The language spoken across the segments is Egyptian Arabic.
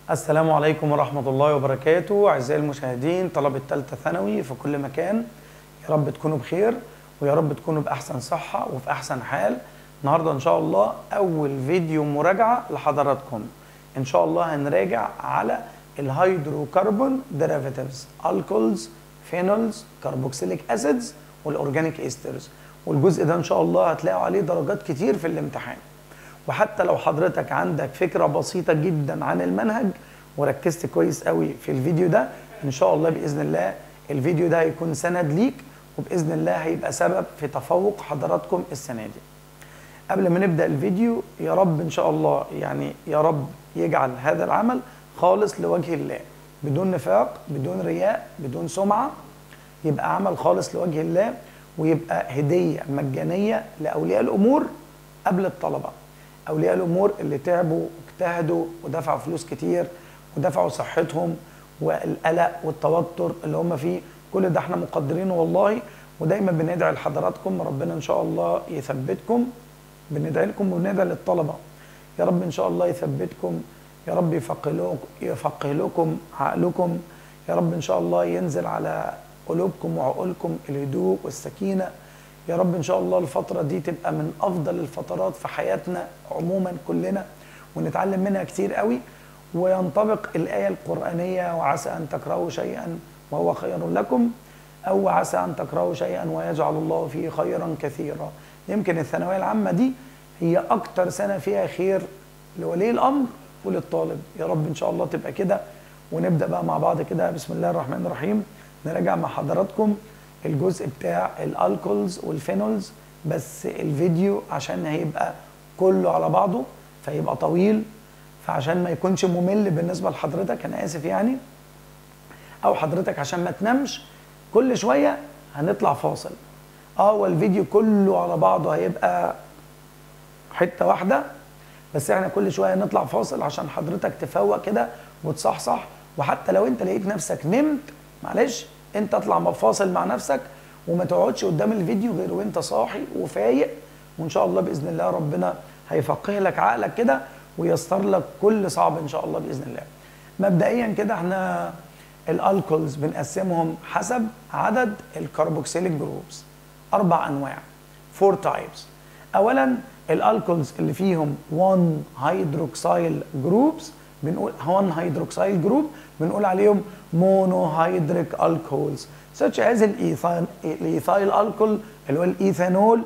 السلام عليكم ورحمة الله وبركاته أعزائي المشاهدين طلبة ثالثة ثانوي في كل مكان يا رب تكونوا بخير ويا رب تكونوا بأحسن صحة وفي أحسن حال النهاردة إن شاء الله أول فيديو مراجعة لحضراتكم إن شاء الله هنراجع على الهيدروكربون ديريفاتيفز الكولز فينولز كربوكسيليك اسيدز والاورجانيك استرز والجزء ده ان شاء الله هتلاقوا عليه درجات كتير في الامتحان وحتى لو حضرتك عندك فكره بسيطه جدا عن المنهج وركزت كويس قوي في الفيديو ده ان شاء الله باذن الله الفيديو ده هيكون سند ليك وباذن الله هيبقى سبب في تفوق حضراتكم السنه دي قبل ما نبدا الفيديو يا رب ان شاء الله يعني يا رب يجعل هذا العمل خالص لوجه الله بدون نفاق بدون رياء بدون سمعه يبقى عمل خالص لوجه الله ويبقى هديه مجانيه لاولياء الامور قبل الطلبه اولياء الامور اللي تعبوا واجتهدوا ودفعوا فلوس كتير ودفعوا صحتهم والقلق والتوتر اللي هم فيه كل ده احنا مقدرينه والله ودايما بندعي لحضراتكم ربنا ان شاء الله يثبتكم بندعي لكم وبندعي للطلبه يا رب ان شاء الله يثبتكم يا رب يفقه يفقه لكم عقلكم يا رب ان شاء الله ينزل على قلوبكم وعقولكم الهدوء والسكينه يا رب ان شاء الله الفتره دي تبقى من افضل الفترات في حياتنا عموما كلنا ونتعلم منها كتير قوي وينطبق الايه القرانيه وعسى ان تكرهوا شيئا وهو خير لكم او عسى ان تكرهوا شيئا ويجعل الله فيه خيرا كثيرا يمكن الثانويه العامه دي هي اكتر سنه فيها خير لولي الامر وللطالب يا رب ان شاء الله تبقى كده ونبدا بقى مع بعض كده بسم الله الرحمن الرحيم نراجع مع حضراتكم الجزء بتاع الالكولز والفينولز بس الفيديو عشان هيبقى كله على بعضه فيبقى طويل فعشان ما يكونش ممل بالنسبه لحضرتك انا اسف يعني او حضرتك عشان ما تنامش كل شويه هنطلع فاصل اه والفيديو كله على بعضه هيبقى حته واحده بس احنا كل شويه نطلع فاصل عشان حضرتك تفوق كده وتصحصح وحتى لو انت لقيت نفسك نمت معلش انت اطلع فاصل مع نفسك وما تقعدش قدام الفيديو غير وانت صاحي وفايق وان شاء الله باذن الله ربنا هيفقه لك عقلك كده ويسر لك كل صعب ان شاء الله باذن الله مبدئيا كده احنا الالكولز بنقسمهم حسب عدد الكربوكسيليك جروبس اربع انواع فور تايبس اولا الالكولز اللي فيهم 1 هيدروكسيل جروبس بنقول 1 هيدروكسيل جروب بنقول عليهم مونوهيدريك الكولز such as الايثان الايثايل الكول اللي هو الايثانول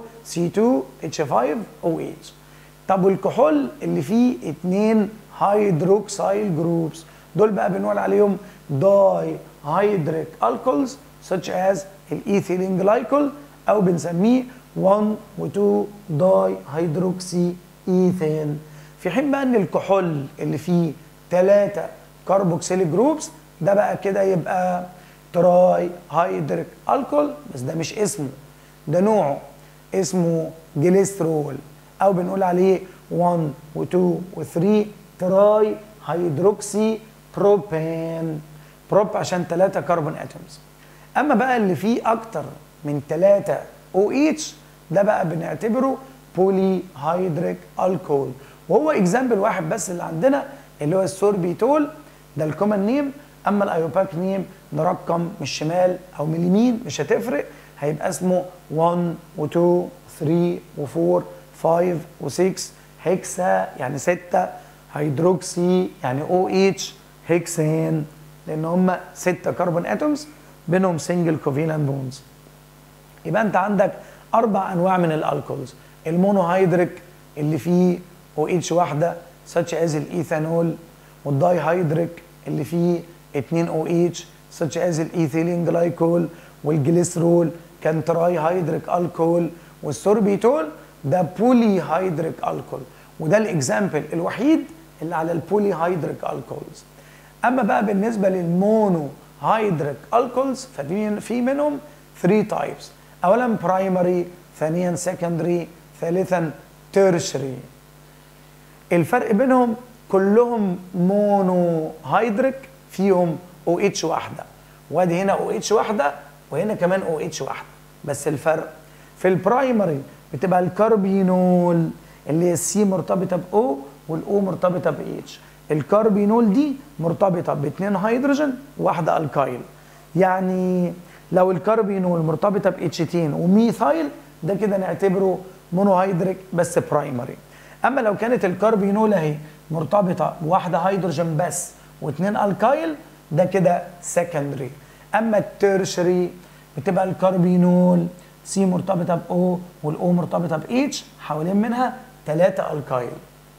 C2H5OH طب والكحول اللي فيه اتنين هيدروكسيل جروبس دول بقى بنقول عليهم داي هيدريك الكولز such as الايثيلين جلايكول او بنسميه 1 و2 داي هيدروكسي ايثان في حين بقى ان الكحول اللي فيه 3 كربوكسيل جروبس ده بقى كده يبقى تراي هيدريك الكول بس ده مش اسمه ده نوعه اسمه جليسترول او بنقول عليه 1 و2 و3 تراي هيدروكسي بروبان بروب عشان 3 كربون اتومز اما بقى اللي فيه اكتر من 3 او اتش ده بقى بنعتبره بولي هيدريك الكول وهو اكزامبل واحد بس اللي عندنا اللي هو السوربيتول ده الكومن نيم اما الايوباك نيم نرقم من الشمال او من اليمين مش هتفرق هيبقى اسمه 1 و2 3 و4 5 و6 هيكسا يعني 6 هيدروكسي يعني او اتش هيكسان لان هم 6 كربون اتومز بينهم سنجل كوفيلان بونز يبقى انت عندك اربع انواع من الالكولز المونوهيدريك اللي فيه او اتش واحده such as الايثانول والداي هيدريك اللي فيه 2 او اتش such as الايثيلين جلايكول والجليسرول كان تراي هيدريك الكول والسوربيتول ده بولي هيدريك الكول وده الاكزامبل الوحيد اللي على البولي هيدريك الكولز اما بقى بالنسبه للمونو هيدريك الكولز ففي منهم 3 تايبس اولا برايمري ثانيا سكندري ثالثا تيرشري الفرق بينهم كلهم مونو هيدريك فيهم او اتش واحده وادي هنا او اتش واحده وهنا كمان او اتش واحده بس الفرق في البرايمري بتبقى الكاربينول اللي هي السي مرتبطه باو والاو مرتبطه باتش الكاربينول دي مرتبطه باثنين هيدروجين وواحده الكايل يعني لو الكاربينول مرتبطه باتشتين وميثايل ده كده نعتبره مونوهيدريك بس برايمري اما لو كانت الكاربينول اهي مرتبطه بواحده هيدروجين بس واثنين الكايل ده كده سكندري اما التيرشري بتبقى الكاربينول سي مرتبطه باو والاو مرتبطه باتش حوالين منها ثلاثه الكايل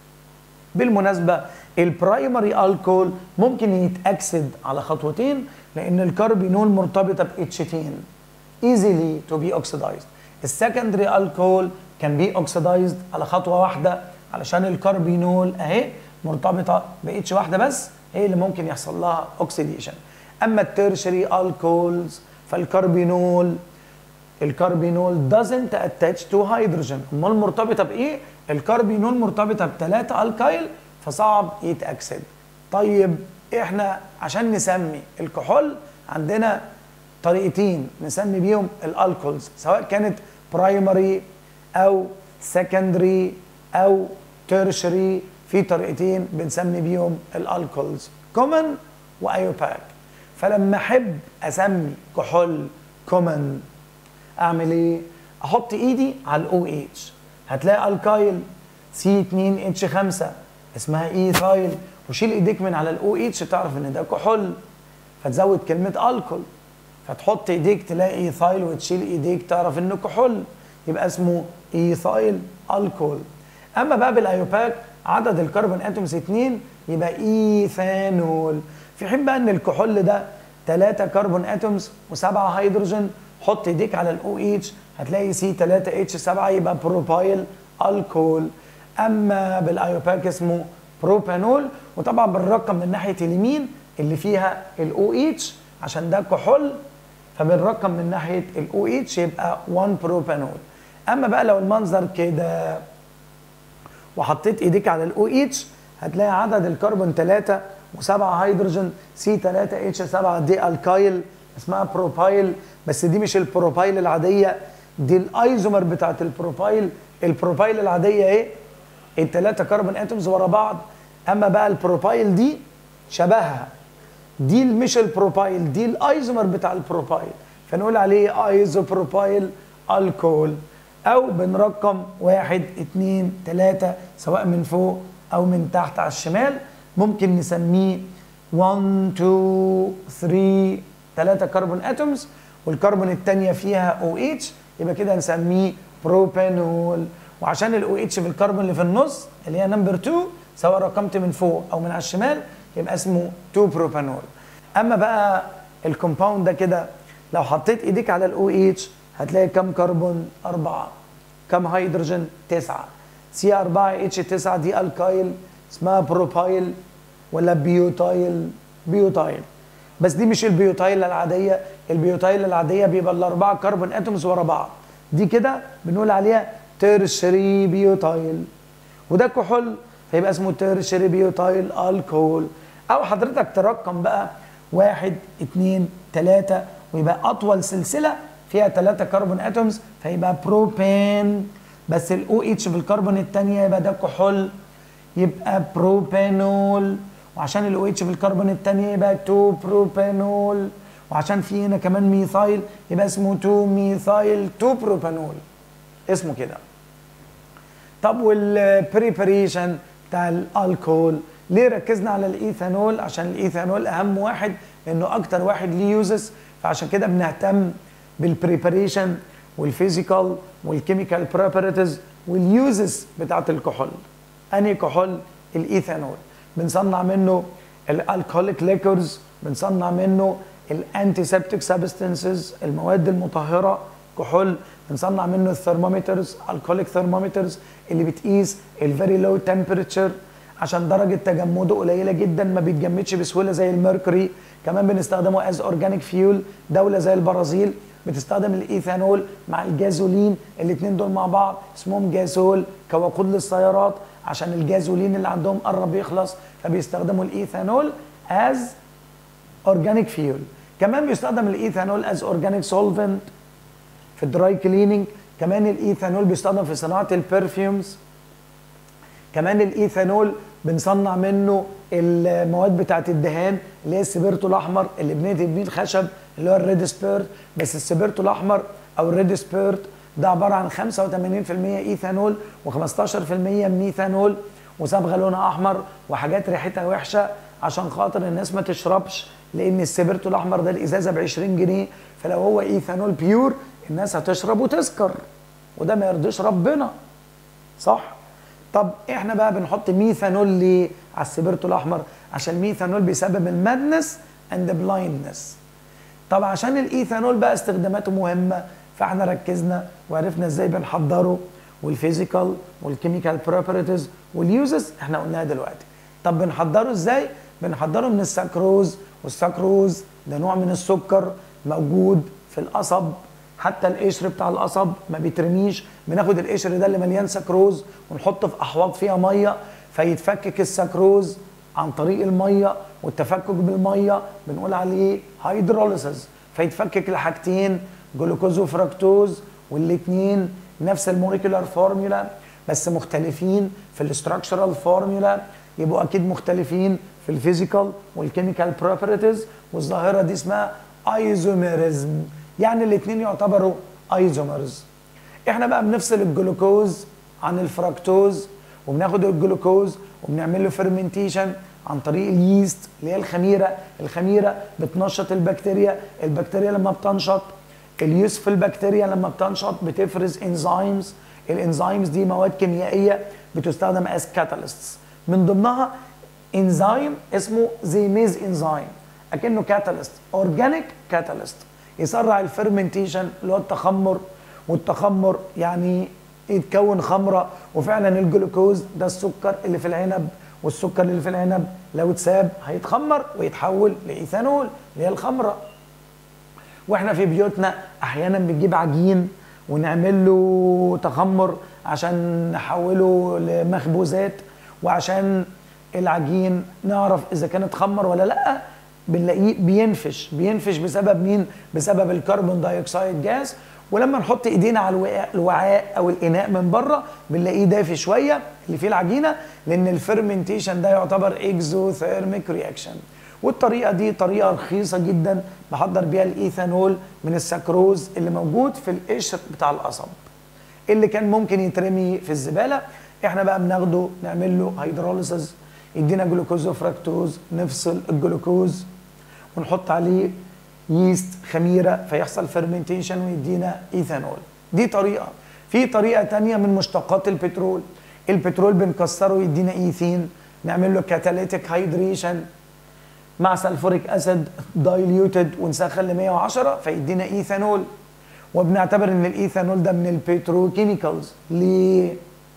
بالمناسبه البرايمري الكول ممكن يتاكسد على خطوتين لان الكاربينول مرتبطه باتشتين easily to be oxidized السكندري الكول كان بي اوكسيدايزد على خطوه واحده علشان الكاربينول اهي مرتبطه باتش واحده بس هي اللي ممكن يحصل لها اوكسيديشن اما التيرشري الكولز فالكاربينول الكاربينول doesn't attach to hydrogen امال مرتبطه بايه الكاربينول مرتبطه بثلاثه الكايل فصعب يتاكسد طيب احنا عشان نسمي الكحول عندنا طريقتين نسمي بيهم الالكولز سواء كانت برايمري او سكندري او تيرشري في طريقتين بنسمي بيهم الالكولز كومن وايوباك فلما احب اسمي كحول كومن اعمل ايه احط ايدي على الاو اتش هتلاقي الكايل سي 2 اتش 5 اسمها ايثايل وشيل ايديك من على الاو اتش تعرف ان ده كحول فتزود كلمه الكول فتحط ايديك تلاقي ايثايل وتشيل ايديك تعرف انه كحول يبقى اسمه ايثايل الكول اما بقى بالايوباك عدد الكربون اتومز 2 يبقى ايثانول في حين بقى ان الكحول ده 3 كربون اتومز و7 هيدروجين حط ايديك على الاو اتش هتلاقي سي 3 اتش 7 يبقى بروبايل الكول اما بالايوباك اسمه بروبانول وطبعا بالرقم من ناحيه اليمين اللي فيها الاو اتش عشان ده كحول فبنرقم من ناحيه الاو اتش يبقى 1 بروبانول اما بقى لو المنظر كده وحطيت ايديك على الاو اتش هتلاقي عدد الكربون 3 و7 هيدروجين سي 3 اتش 7 دي الكايل اسمها بروبايل بس دي مش البروبايل العاديه دي الايزومر بتاعت البروبايل البروبايل العاديه ايه الثلاثه كربون اتومز ورا بعض اما بقى البروبايل دي شبهها دي مش البروبايل دي الايزومر بتاع البروبايل فنقول عليه ايزوبروبايل الكول او بنرقم واحد اتنين تلاتة سواء من فوق او من تحت على الشمال ممكن نسميه 1 2 3 3 كربون اتومز والكربون الثانيه فيها او اتش يبقى كده نسميه بروبانول وعشان الاو اتش في الكربون اللي في النص اللي هي نمبر 2 سواء رقمت من فوق او من على الشمال يبقى اسمه 2 بروبانول اما بقى الكومباوند ده كده لو حطيت ايديك على الاو اتش هتلاقي كم كربون أربعة كم هيدروجين تسعة سي 4 اتش 9 دي الكايل اسمها بروبايل ولا بيوتايل بيوتايل بس دي مش البيوتايل العادية البيوتايل العادية بيبقى الأربعة كربون اتومز ورا بعض دي كده بنقول عليها تيرشري بيوتايل وده كحول فيبقى اسمه تيرشري بيوتايل الكول او حضرتك ترقم بقى واحد اتنين تلاتة ويبقى اطول سلسلة فيها تلاتة كربون اتومز فيبقى بروبان بس الاو اتش في الكربون الثانية يبقى ده كحول يبقى بروبانول وعشان الاو اتش في الكربون الثانية يبقى 2 بروبانول وعشان في هنا كمان ميثايل يبقى اسمه 2 ميثايل 2 بروبانول اسمه كده طب والبريباريشن بتاع الالكول ليه ركزنا على الايثانول عشان الايثانول اهم واحد لانه اكتر واحد ليه يوزز فعشان كده بنهتم بالبريباريشن والفيزيكال والكيميكال بروبرتيز واليوزز بتاعت الكحول انهي كحول الايثانول بنصنع منه الالكوليك ليكورز بنصنع منه الانتيسبتيك سبستنسز المواد المطهره كحول بنصنع منه الثرمومترز الكوليك ثرمومترز اللي بتقيس الفيري لو تمبريتشر عشان درجه تجمده قليله جدا ما بيتجمدش بسهوله زي الميركوري كمان بنستخدمه از اورجانيك فيول دوله زي البرازيل بتستخدم الايثانول مع الجازولين الاثنين دول مع بعض اسمهم جازول كوقود للسيارات عشان الجازولين اللي عندهم قرب يخلص فبيستخدموا الايثانول از اورجانيك فيول كمان بيستخدم الايثانول از اورجانيك سولفنت في الدراي كليننج كمان الايثانول بيستخدم في صناعه البرفيومز كمان الايثانول بنصنع منه المواد بتاعت الدهان اللي هي السبيرتو الاحمر اللي بنكتب بيه الخشب اللي هو الريد سبيرت بس السبيرتو الاحمر او الريد سبيرت ده عباره عن 85% ايثانول و15% ميثانول وصبغه لونها احمر وحاجات ريحتها وحشه عشان خاطر الناس ما تشربش لان السبيرتو الاحمر ده الازازه ب 20 جنيه فلو هو ايثانول بيور الناس هتشرب وتسكر وده ما يرضيش ربنا صح طب احنا بقى بنحط ميثانول ليه على السبيرتو الاحمر عشان الميثانول بيسبب المادنس اند بلايندنس طب عشان الايثانول بقى استخداماته مهمه فاحنا ركزنا وعرفنا ازاي بنحضره والفيزيكال والكيميكال بروبرتيز واليوزز احنا قلناها دلوقتي طب بنحضره ازاي بنحضره من السكروز والسكروز ده نوع من السكر موجود في القصب حتى القشر بتاع القصب ما بيترميش بناخد القشر ده اللي مليان سكروز ونحطه في احواض فيها ميه فيتفكك السكروز عن طريق الميه والتفكك بالميه بنقول عليه هيدروليسيس فيتفكك لحاجتين جلوكوز وفركتوز والاثنين نفس الموليكولار فورمولا بس مختلفين في الاستراكشرال فورمولا يبقوا اكيد مختلفين في الفيزيكال والكيميكال بروبرتيز والظاهره دي اسمها ايزوميريزم يعني الاثنين يعتبروا ايزومرز احنا بقى بنفصل الجلوكوز عن الفركتوز وبناخد الجلوكوز وبنعمل له فيرمنتيشن عن طريق اليست اللي هي الخميره الخميره بتنشط البكتيريا البكتيريا لما بتنشط اليوسف البكتيريا لما بتنشط بتفرز انزيمز الانزيمز دي مواد كيميائيه بتستخدم از كاتاليستس من ضمنها انزيم اسمه زيميز انزيم اكنه كاتاليست اورجانيك كاتاليست يسرع الفرمنتيشن اللي هو التخمر والتخمر يعني يتكون خمره وفعلا الجلوكوز ده السكر اللي في العنب والسكر اللي في العنب لو اتساب هيتخمر ويتحول لايثانول اللي هي الخمره واحنا في بيوتنا احيانا بنجيب عجين ونعمل له تخمر عشان نحوله لمخبوزات وعشان العجين نعرف اذا كان اتخمر ولا لا بنلاقيه بينفش بينفش بسبب مين بسبب الكربون دايوكسيد جاز ولما نحط ايدينا على الوعاء, الوعاء او الاناء من بره بنلاقيه دافي شويه اللي فيه العجينه لان الفرمنتيشن ده يعتبر اكزوثيرميك رياكشن والطريقه دي طريقه رخيصه جدا بحضر بيها الايثانول من السكروز اللي موجود في القشر بتاع القصب اللي كان ممكن يترمي في الزباله احنا بقى بناخده نعمل له هيدروليسيس يدينا جلوكوز وفركتوز نفصل الجلوكوز ونحط عليه ييست خميره فيحصل فيرمنتيشن ويدينا ايثانول دي طريقه في طريقه تانية من مشتقات البترول البترول بنكسره يدينا ايثين نعمل له كاتاليتيك هيدريشن مع سلفوريك اسيد دايليوتد ونسخن ل 110 فيدينا ايثانول وبنعتبر ان الايثانول ده من البتروكيميكالز ليه؟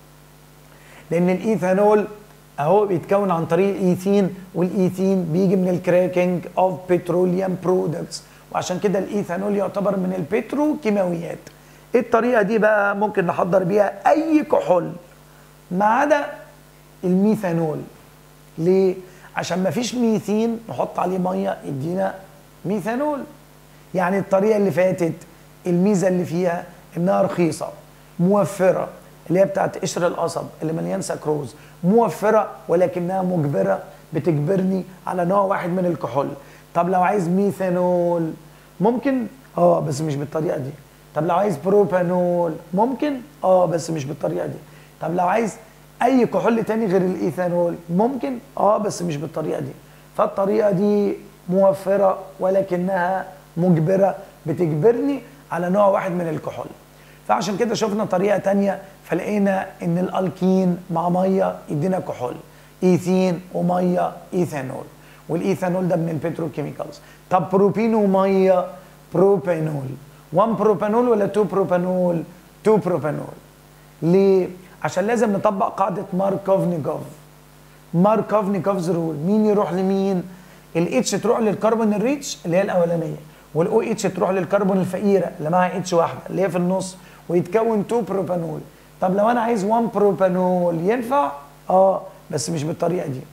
لان الايثانول اهو بيتكون عن طريق الايثين والايثين بيجي من الكراكنج اوف بتروليوم برودكتس وعشان كده الايثانول يعتبر من البتروكيماويات الطريقه دي بقى ممكن نحضر بيها اي كحول ما عدا الميثانول ليه عشان ما فيش ميثين نحط عليه ميه يدينا ميثانول يعني الطريقه اللي فاتت الميزه اللي فيها انها رخيصه موفره اللي هي بتاعت قشر القصب اللي مليان سكروز موفره ولكنها مجبره بتجبرني على نوع واحد من الكحول طب لو عايز ميثانول ممكن اه بس مش بالطريقه دي طب لو عايز بروبانول ممكن اه بس مش بالطريقه دي طب لو عايز اي كحول تاني غير الايثانول ممكن اه بس مش بالطريقه دي فالطريقه دي موفره ولكنها مجبره بتجبرني على نوع واحد من الكحول فعشان كده شفنا طريقه تانية فلقينا ان الالكين مع ميه يدينا كحول ايثين وميه ايثانول والايثانول ده من البتروكيميكالز طب بروبين وميه بروبانول 1 بروبانول ولا 2 بروبانول 2 بروبانول ليه عشان لازم نطبق قاعده ماركوفنيكوف ماركوفنيكوفز رول مين يروح لمين الاتش تروح للكربون الريتش اللي هي الاولانيه والاو اتش تروح للكربون الفقيره اللي معاها اتش واحده اللي هي في النص ويتكون 2 بروبانول طب لو انا عايز 1 بروبانول ينفع اه بس مش بالطريقه دي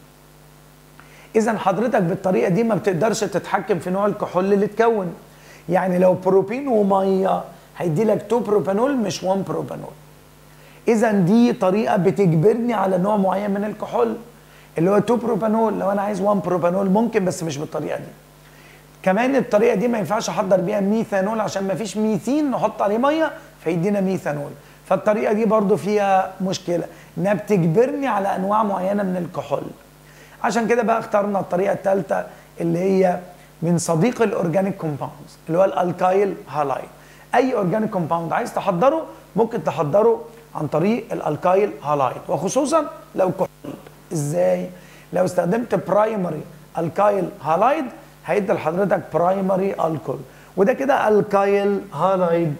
اذا حضرتك بالطريقه دي ما بتقدرش تتحكم في نوع الكحول اللي اتكون يعني لو بروبين وميه هيدي لك 2 بروبانول مش 1 بروبانول اذا دي طريقه بتجبرني على نوع معين من الكحول اللي هو 2 بروبانول لو انا عايز 1 بروبانول ممكن بس مش بالطريقه دي كمان الطريقه دي ما ينفعش احضر بيها ميثانول عشان ما فيش ميثين نحط عليه ميه فيدينا ميثانول فالطريقه دي برضو فيها مشكله انها بتجبرني على انواع معينه من الكحول عشان كده بقى اخترنا الطريقه الثالثه اللي هي من صديق الاورجانيك كومباوندز اللي هو الالكايل هالايد اي اورجانيك كومباوند عايز تحضره ممكن تحضره عن طريق الالكايل هالايد وخصوصا لو كحول ازاي لو استخدمت برايمري الكايل هالايد هيدي لحضرتك برايمري الكول وده كده الكايل هالايد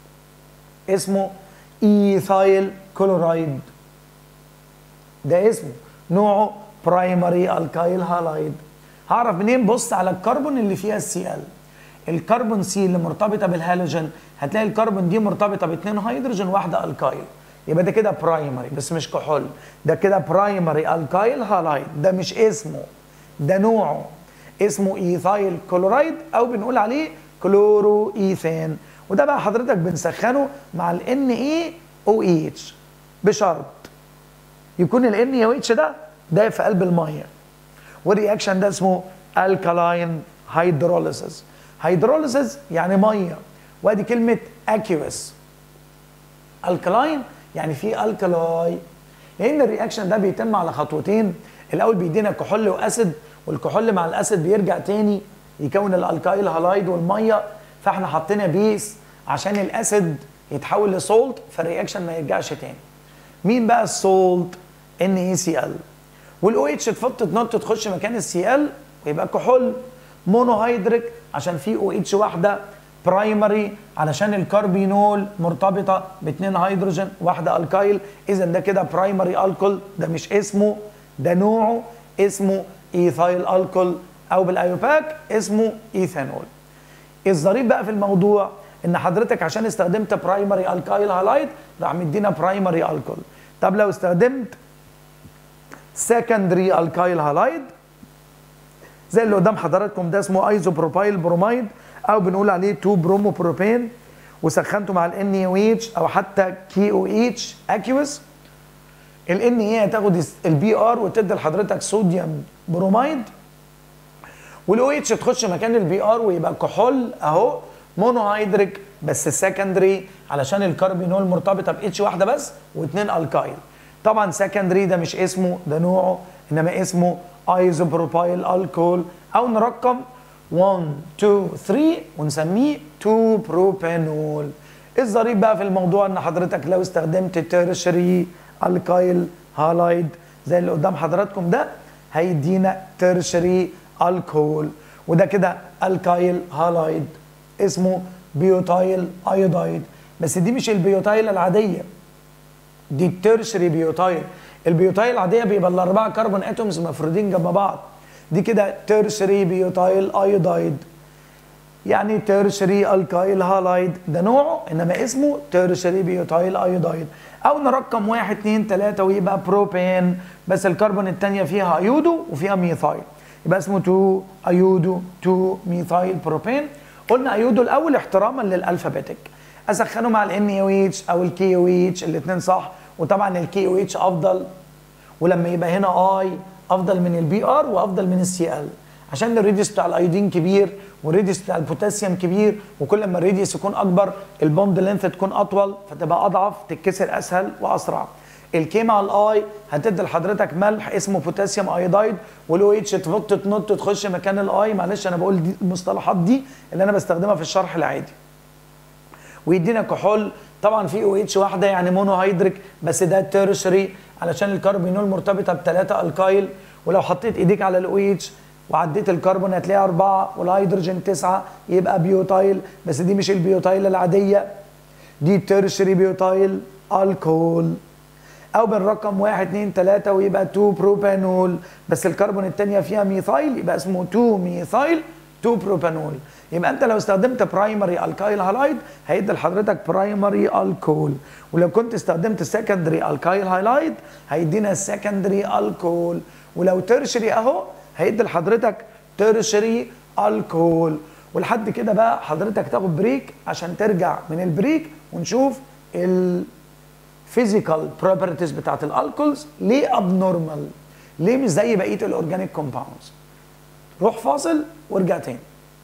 اسمه ايثايل كلورايد ده اسمه نوعه برايمري الكايل هالايد هعرف منين بص على الكربون اللي فيها السي ال الكربون سي اللي مرتبطه بالهالوجين هتلاقي الكربون دي مرتبطه باثنين هيدروجين واحده الكايل يبقى ده كده برايمري بس مش كحول ده كده برايمري الكايل هالايد ده مش اسمه ده نوعه اسمه ايثايل كلورايد او بنقول عليه كلورو ايثان وده بقى حضرتك بنسخنه مع ال NaOH بشرط يكون ال NaOH ده ده في قلب الميه والرياكشن ده اسمه الكالاين هيدروليسيس هيدروليسيس يعني ميه وادي كلمه اكيوس الكالاين يعني في الكالاي لان الرياكشن ده بيتم على خطوتين الاول بيدينا كحول واسيد والكحول مع الاسيد بيرجع تاني يكون الالكايل هالايد والميه فاحنا حطينا بيس عشان الاسيد يتحول لسولت فالرياكشن ما يرجعش تاني مين بقى السولت ان اي سي ال والاو اتش تفط تنط تخش مكان السي ال ويبقى كحول مونوهيدريك عشان في او اتش واحده برايمري علشان الكربينول مرتبطه باثنين هيدروجين واحده الكايل اذا ده كده برايمري الكول ده مش اسمه ده نوعه اسمه ايثايل الكول او بالايوباك اسمه ايثانول الظريف بقى في الموضوع ان حضرتك عشان استخدمت برايمري الكايل هالايد راح مدينا برايمري الكول طب لو استخدمت سكندري الكايل هالايد زي اللي قدام حضراتكم ده اسمه ايزوبروبايل برومايد او بنقول عليه 2 برومو بروبين وسخنته مع ال NaOH او حتى KOH اكيوس ال Na هتاخد البي ار وتدي لحضرتك صوديوم برومايد والاو اتش تخش مكان البي ار ويبقى كحول اهو مونوهيدريك بس سكندري علشان الكربينول مرتبطه باتش واحده بس واثنين الكايل طبعا سكندري ده مش اسمه ده نوعه انما اسمه ايزوبروبايل الكول او نرقم 1 2 3 ونسميه 2 بروبانول الظريف بقى في الموضوع ان حضرتك لو استخدمت تيرشري الكايل هالايد زي اللي قدام حضراتكم ده هيدينا تيرشري الكول وده كده الكايل هالايد اسمه بيوتايل ايودايد بس دي مش البيوتايل العاديه دي الترشري بيوتايل البيوتايل العاديه بيبقى الاربعه كربون اتومز مفرودين جنب بعض دي كده ترشري بيوتايل ايودايد يعني ترشري الكايل هالايد ده نوعه انما اسمه ترشري بيوتايل ايودايد او نرقم واحد اتنين تلاته ويبقى بروبين بس الكربون الثانيه فيها ايودو وفيها ميثايل يبقى اسمه 2 ايودو 2 ميثايل بروبين قلنا ايودو الاول احتراما للالفابيتك اسخنه مع الان او اتش او الكي او اتش الاثنين صح وطبعا الكي او اتش افضل ولما يبقى هنا اي افضل من البي ار وافضل من السي ال عشان الريديوس بتاع الايودين كبير والريديوس بتاع البوتاسيوم كبير وكل ما الريديوس يكون اكبر البوند لينث تكون اطول فتبقى اضعف تتكسر اسهل واسرع الكي مع الاي هتدي لحضرتك ملح اسمه بوتاسيوم ايودايد والاو اتش تنط تنط تخش مكان الاي معلش انا بقول دي المصطلحات دي اللي انا بستخدمها في الشرح العادي ويدينا كحول طبعا في او اتش واحده يعني مونوهيدريك بس ده تيرشري علشان الكربونول مرتبطه بثلاثه الكايل ولو حطيت ايديك على الاو اتش وعديت الكربون هتلاقي أربعة والهيدروجين تسعة يبقى بيوتايل بس دي مش البيوتايل العادية دي تيرشري بيوتايل الكول أو بالرقم واحد اتنين تلاتة ويبقى 2 بروبانول بس الكربون التانية فيها ميثايل يبقى اسمه 2 ميثايل 2 بروبانول يبقى انت لو استخدمت برايمري الكايل هالايد هيدي لحضرتك برايمري الكول ولو كنت استخدمت سكندري الكايل هالايد هيدينا سكندري الكول ولو ترشري اهو هيدي لحضرتك ترشري الكول ولحد كده بقى حضرتك تاخد بريك عشان ترجع من البريك ونشوف الفيزيكال بروبرتيز بتاعت الالكولز ليه ابنورمال ليه مش زي بقيه الاورجانيك كومباوندز روح فاصل وارجع تاني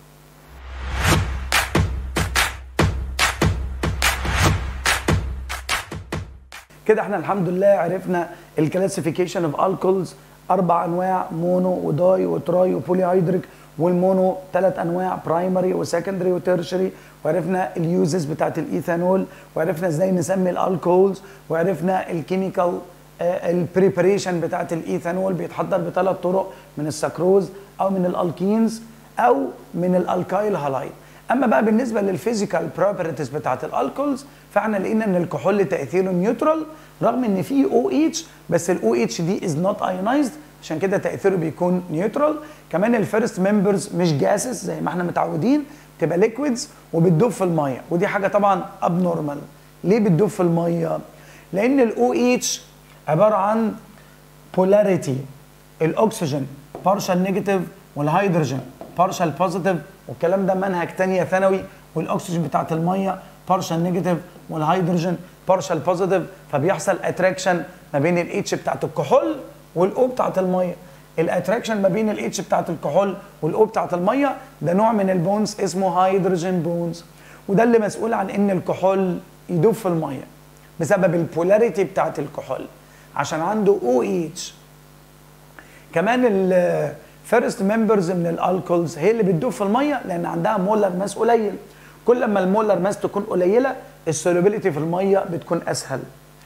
كده احنا الحمد لله عرفنا الكلاسيفيكيشن اوف الكولز اربع انواع مونو وداي وتراي وبولي هيدريك والمونو ثلاث انواع برايمري وسكندري وتيرشري وعرفنا اليوزز بتاعت الايثانول وعرفنا ازاي نسمي الالكولز وعرفنا الكيميكال البريبريشن بتاعت الايثانول بيتحضر بثلاث طرق من السكروز او من الالكينز او من الالكايل هالايد اما بقى بالنسبه للفيزيكال بروبرتيز بتاعت الالكولز فاحنا لقينا ان الكحول تاثيره نيوترال رغم ان في او اتش بس الاو اتش دي از نوت ايونايزد عشان كده تاثيره بيكون نيوترال كمان الفيرست ممبرز مش جاسس زي ما احنا متعودين تبقى ليكويدز وبتدوب في الميه ودي حاجه طبعا اب نورمال ليه بتدوب في الميه لان الاو اتش عباره عن بولاريتي الاكسجين بارشال نيجاتيف والهيدروجين بارشال بوزيتيف والكلام ده منهج تانية ثانوي والاكسجين بتاعت الميه بارشال نيجاتيف والهيدروجين بارشال بوزيتيف فبيحصل اتراكشن ما بين الاتش بتاعت الكحول والاو بتاعت الميه الاتراكشن ما بين الاتش بتاعت الكحول والاو بتاعت الميه ده نوع من البونز اسمه هيدروجين بونز وده اللي مسؤول عن ان الكحول يدوب في الميه بسبب البولاريتي بتاعت الكحول عشان عنده او اتش كمان الفيرست ممبرز من الالكولز هي اللي بتدوب في الميه لان عندها مولر ماس قليل كل ما المولر ماس تكون قليله السولوبيليتي في الميه بتكون اسهل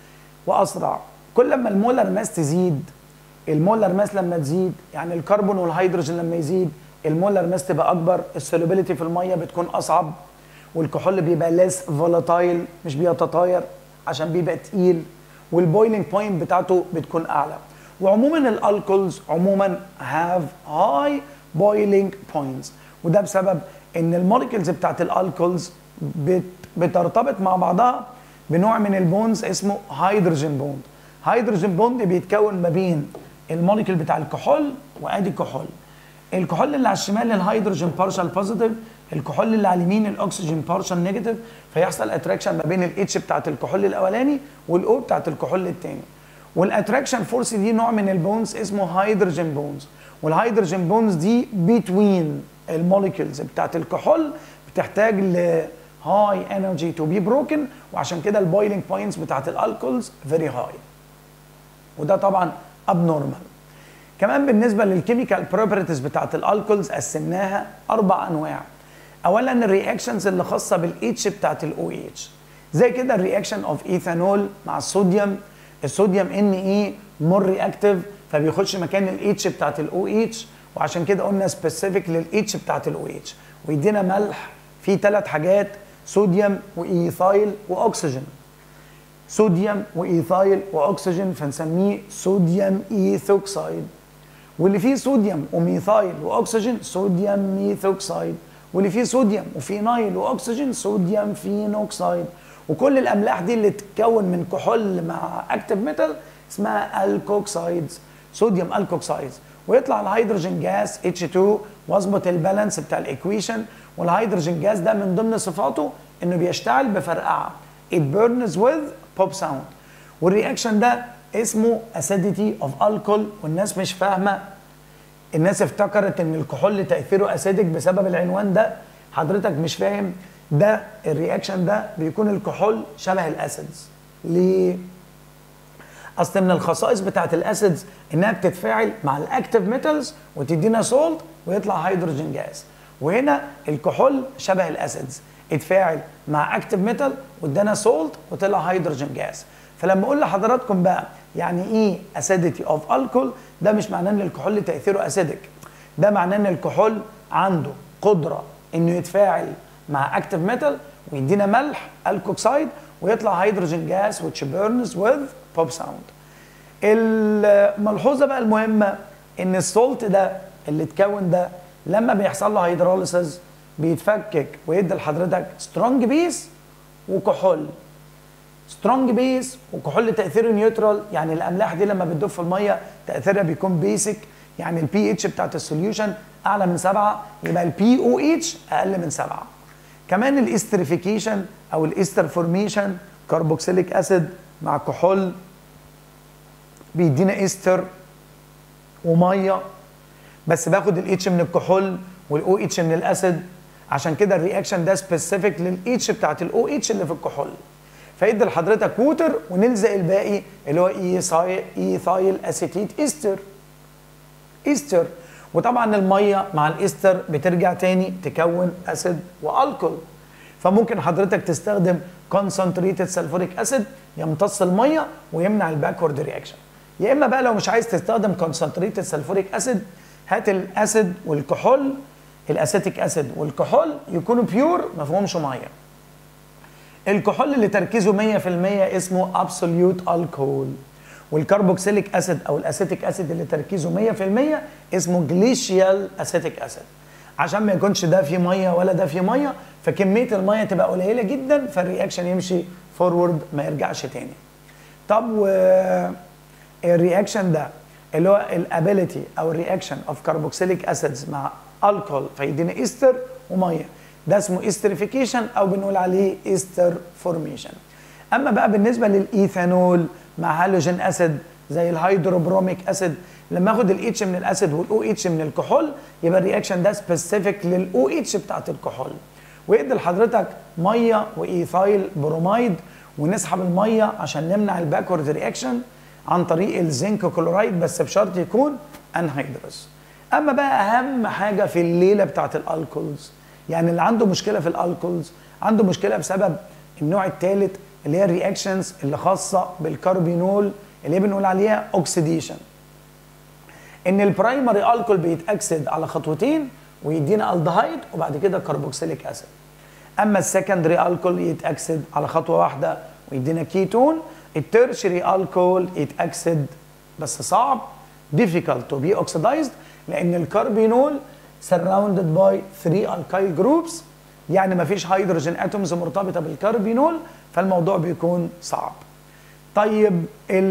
واسرع كل ما المولر ماس تزيد المولر ماس لما تزيد يعني الكربون والهيدروجين لما يزيد المولر ماس تبقى اكبر السولوبيليتي في الميه بتكون اصعب والكحول بيبقى ليس فولاتايل مش بيتطاير عشان بيبقى تقيل والبويلنج بوينت بتاعته بتكون اعلى وعموما الالكولز عموما هاف هاي بويلنج بوينتس وده بسبب ان الموليكولز بتاعت الالكولز بت بترتبط مع بعضها بنوع من البونز اسمه هيدروجين بوند هيدروجين بوند بيتكون ما بين الموليكول بتاع الكحول وادي الكحول الكحول اللي على الشمال الهيدروجين بارشال بوزيتيف الكحول اللي على اليمين الاكسجين بارشال نيجاتيف فيحصل اتراكشن ما بين الاتش بتاعت الكحول الاولاني والاو بتاعت الكحول الثاني والاتراكشن فورس دي نوع من البونز اسمه هيدروجين بونز والهيدروجين بونز دي بيتوين الموليكولز بتاعت الكحول بتحتاج ل هاي انرجي تو بي بروكن وعشان كده البويلنج بوينتس بتاعت الالكولز فيري هاي وده طبعا اب نورمال كمان بالنسبه للكيميكال بروبرتيز بتاعت الالكولز قسمناها اربع انواع اولا الرياكشنز اللي خاصه بالاتش بتاعت الاو اتش زي كده الرياكشن اوف ايثانول مع الصوديوم الصوديوم ان اي مور رياكتيف فبيخش مكان الاتش بتاعت الاو اتش وعشان كده قلنا سبيسيفيك للاتش بتاعت الاو اتش ويدينا ملح فيه ثلاث حاجات صوديوم وايثايل واكسجين صوديوم وايثايل واكسجين فنسميه صوديوم ايثوكسايد واللي فيه صوديوم وميثايل واكسجين صوديوم ميثوكسايد واللي فيه صوديوم وفينايل واكسجين صوديوم فينوكسايد وكل الاملاح دي اللي تتكون من كحول مع اكتيف ميتال اسمها الكوكسايدز صوديوم الكوكسايدز ويطلع الهيدروجين جاز H2 واظبط البالانس بتاع الايكويشن والهيدروجين جاز ده من ضمن صفاته انه بيشتعل بفرقعه it burns with pop sound والرياكشن ده اسمه acidity of alcohol والناس مش فاهمه الناس افتكرت ان الكحول تاثيره اسيدك بسبب العنوان ده حضرتك مش فاهم ده الرياكشن ده بيكون الكحول شبه الاسيدز ليه اصل من الخصائص بتاعت الاسيدز انها بتتفاعل مع الاكتيف ميتالز وتدينا سولت ويطلع هيدروجين جاز وهنا الكحول شبه الاسيدز اتفاعل مع اكتيف ميتال وادانا سولت وطلع هيدروجين جاز فلما اقول لحضراتكم بقى يعني ايه اسيديتي اوف الكحول ده مش معناه ان الكحول تاثيره اسيدك ده معناه ان الكحول عنده قدره انه يتفاعل مع اكتيف ميتال ويدينا ملح الكوكسايد ويطلع هيدروجين جاز which burns with pop sound الملحوظه بقى المهمه ان السولت ده اللي اتكون ده لما بيحصل له هيدروليسز بيتفكك ويدي لحضرتك سترونج بيس وكحول سترونج بيس وكحول تاثيره نيوترال يعني الاملاح دي لما بتدوب في الميه تاثيرها بيكون بيسك يعني البي اتش بتاعت السوليوشن اعلى من سبعه يبقى البي او اتش اقل من سبعه كمان الاستريفيكيشن او الاستر فورميشن كربوكسيليك اسيد مع كحول بيدينا استر وميه بس باخد الاتش من الكحول والاو اتش من الاسيد عشان كده الرياكشن ده سبيسيفيك للاتش بتاعت الاو اتش اللي في الكحول فيدي لحضرتك ووتر ونلزق الباقي اللي هو ايثايل ايثايل اسيتيت استر استر وطبعا الميه مع الاستر بترجع تاني تكون اسيد والكول فممكن حضرتك تستخدم كونسنتريتد سلفوريك اسيد يمتص الميه ويمنع الباكورد رياكشن يا اما بقى لو مش عايز تستخدم كونسنتريتد سلفوريك اسيد هات الاسيد والكحول الاسيتيك اسيد والكحول يكونوا بيور ما فيهمش ميه الكحول اللي تركيزه 100% اسمه ابسوليوت الكحول والكربوكسيليك اسيد او الاسيتيك اسيد اللي تركيزه 100% اسمه جليشيال اسيتيك اسيد عشان ما يكونش ده فيه ميه ولا ده فيه ميه فكميه الميه تبقى قليله جدا فالرياكشن يمشي فورورد ما يرجعش تاني طب و الرياكشن ده اللي هو الابيليتي او الرياكشن اوف كربوكسيليك اسيدز مع الكحول فيدينا استر وميه ده اسمه استريفيكيشن او بنقول عليه استر فورميشن اما بقى بالنسبه للايثانول مع هالوجين اسيد زي الهيدروبروميك اسيد لما اخد الاتش من الاسيد والاو اتش من الكحول يبقى الرياكشن ده سبيسيفيك للاو اتش بتاعت الكحول ويدي لحضرتك ميه وايثايل بروميد ونسحب الميه عشان نمنع الباكورد رياكشن عن طريق الزنك كلورايد بس بشرط يكون انهيدرس اما بقى اهم حاجه في الليله بتاعت الالكولز يعني اللي عنده مشكله في الالكولز عنده مشكله بسبب النوع الثالث اللي هي الرياكشنز اللي خاصه بالكاربينول اللي هي بنقول عليها اوكسيديشن ان البرايمري الكول بيتاكسد على خطوتين ويدينا الدهايد وبعد كده كربوكسيليك اسيد اما السكندري الكول يتاكسد على خطوه واحده ويدينا كيتون الترشري الكول يتاكسد بس صعب difficult to be oxidized لان الكربينول surrounded by 3 alkyl groups يعني ما فيش هيدروجين اتومز مرتبطه بالكربينول فالموضوع بيكون صعب طيب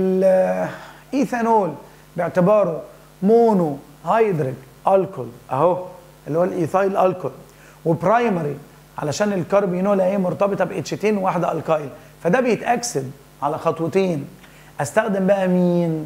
الايثانول باعتباره مونو هيدريك الكول اهو اللي هو الايثايل الكول وبرايمري علشان الكربينول اهي مرتبطه باتشتين وواحده الكايل فده بيتاكسد على خطوتين استخدم بقى مين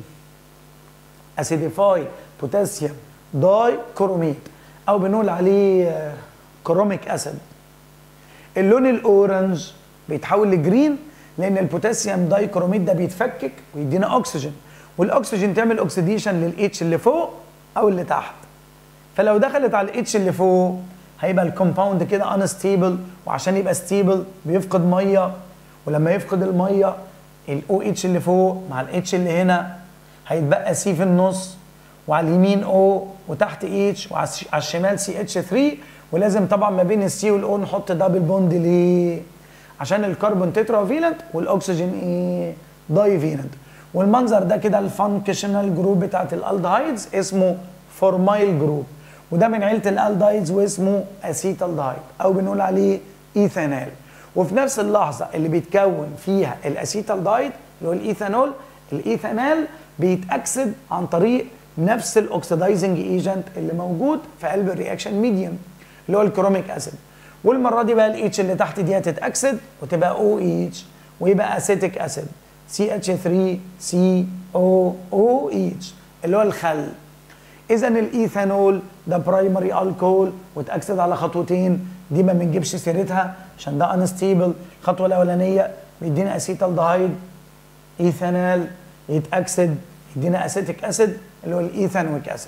اسيديفاي بوتاسيوم داي كروميت او بنقول عليه كروميك اسيد اللون الاورنج بيتحول لجرين لان البوتاسيوم داي كروميت ده بيتفكك ويدينا اكسجين والاكسجين تعمل اوكسيديشن للاتش اللي فوق او اللي تحت فلو دخلت على الاتش اللي فوق هيبقى الكومباوند كده انستيبل وعشان يبقى ستيبل بيفقد ميه ولما يفقد الميه الاو اتش اللي فوق مع الاتش اللي هنا هيتبقى سي في النص وعلى اليمين او وتحت اتش وعلى الشمال سي اتش 3 ولازم طبعا ما بين السي والاو نحط دبل بوند ليه؟ عشان الكربون تترا فيلنت والاكسجين ايه؟ داي فيلنت والمنظر ده كده الفانكشنال جروب بتاعت الالدهايدز اسمه فورمايل جروب وده من عيله الالدهايدز واسمه اسيتالدهايد او بنقول عليه ايثانال وفي نفس اللحظه اللي بيتكون فيها الاسيتالدهايد اللي هو الايثانول الايثانال بيتاكسد عن طريق نفس الاكسدايزنج ايجنت اللي موجود في قلب الرياكشن ميديوم اللي هو الكروميك اسيد والمره دي بقى الاتش اللي تحت دي هتتاكسد وتبقى او اتش ويبقى اسيتيك اسيد سي اتش 3 سي او او اتش اللي هو الخل اذا الايثانول ده برايمري الكول وتاكسد على خطوتين دي ما بنجيبش سيرتها عشان ده انستيبل الخطوه الاولانيه بيدينا اسيتالدهايد ايثانال يتاكسد يدينا اسيتيك اسيد اللي هو الايثانويك اسيد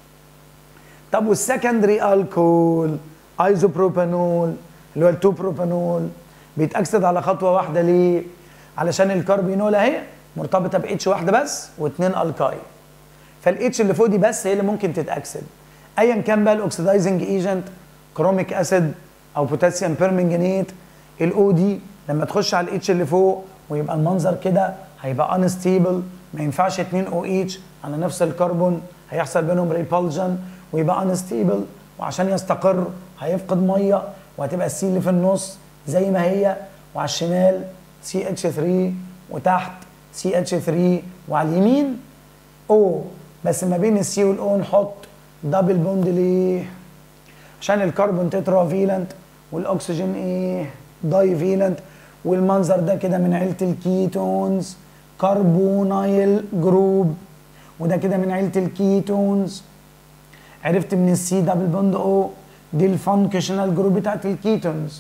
طب والسكندري الكول ايزوبروبانول اللي هو التو بروبانول بيتاكسد على خطوه واحده ليه علشان الكربينول اهي مرتبطه باتش واحده بس واثنين الكاي فالاتش اللي فوق دي بس هي اللي ممكن تتاكسد ايا كان بقى الاكسدايزنج ايجنت كروميك اسيد او بوتاسيوم بيرمنجانيت الاو دي لما تخش على الاتش اللي فوق ويبقى المنظر كده هيبقى انستيبل ما ينفعش 2 او اتش على نفس الكربون هيحصل بينهم ريبولجن ويبقى انستيبل وعشان يستقر هيفقد ميه وهتبقى السي اللي في النص زي ما هي وعلى الشمال سي اتش 3 وتحت سي اتش 3 وعلى اليمين او بس ما بين السي والاو نحط دبل بوند ليه؟ عشان الكربون تترا فيلنت والاكسجين ايه؟ داي فيلنت والمنظر ده كده من عيله الكيتونز كربونايل جروب وده كده من عيله الكيتونز عرفت من السي دبل بوند او دي الفانكشنال جروب بتاعت الكيتونز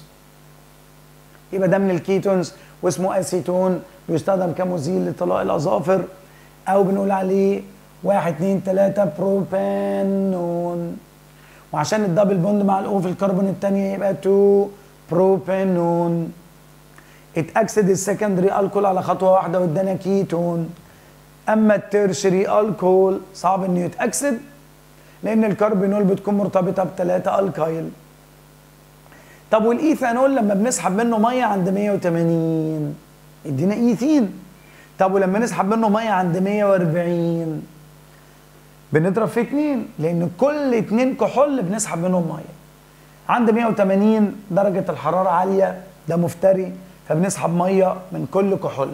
يبقى ده من الكيتونز واسمه اسيتون بيستخدم كمزيل لطلاء الاظافر او بنقول عليه واحد اتنين تلاتة بروبانون وعشان الدبل بوند مع الاو في الكربون الثانيه يبقى 2 بروبانون اتاكسد السكندري الكول على خطوه واحده وادانا كيتون اما الترشري الكول صعب انه يتاكسد لان الكربونول بتكون مرتبطه بثلاثه الكايل طب والايثانول لما بنسحب منه ميه عند 180 يدينا ايثين طب ولما نسحب منه ميه عند 140 بنضرب في اتنين لان كل اتنين كحول بنسحب منهم ميه عند 180 درجه الحراره عاليه ده مفتري فبنسحب ميه من كل كحول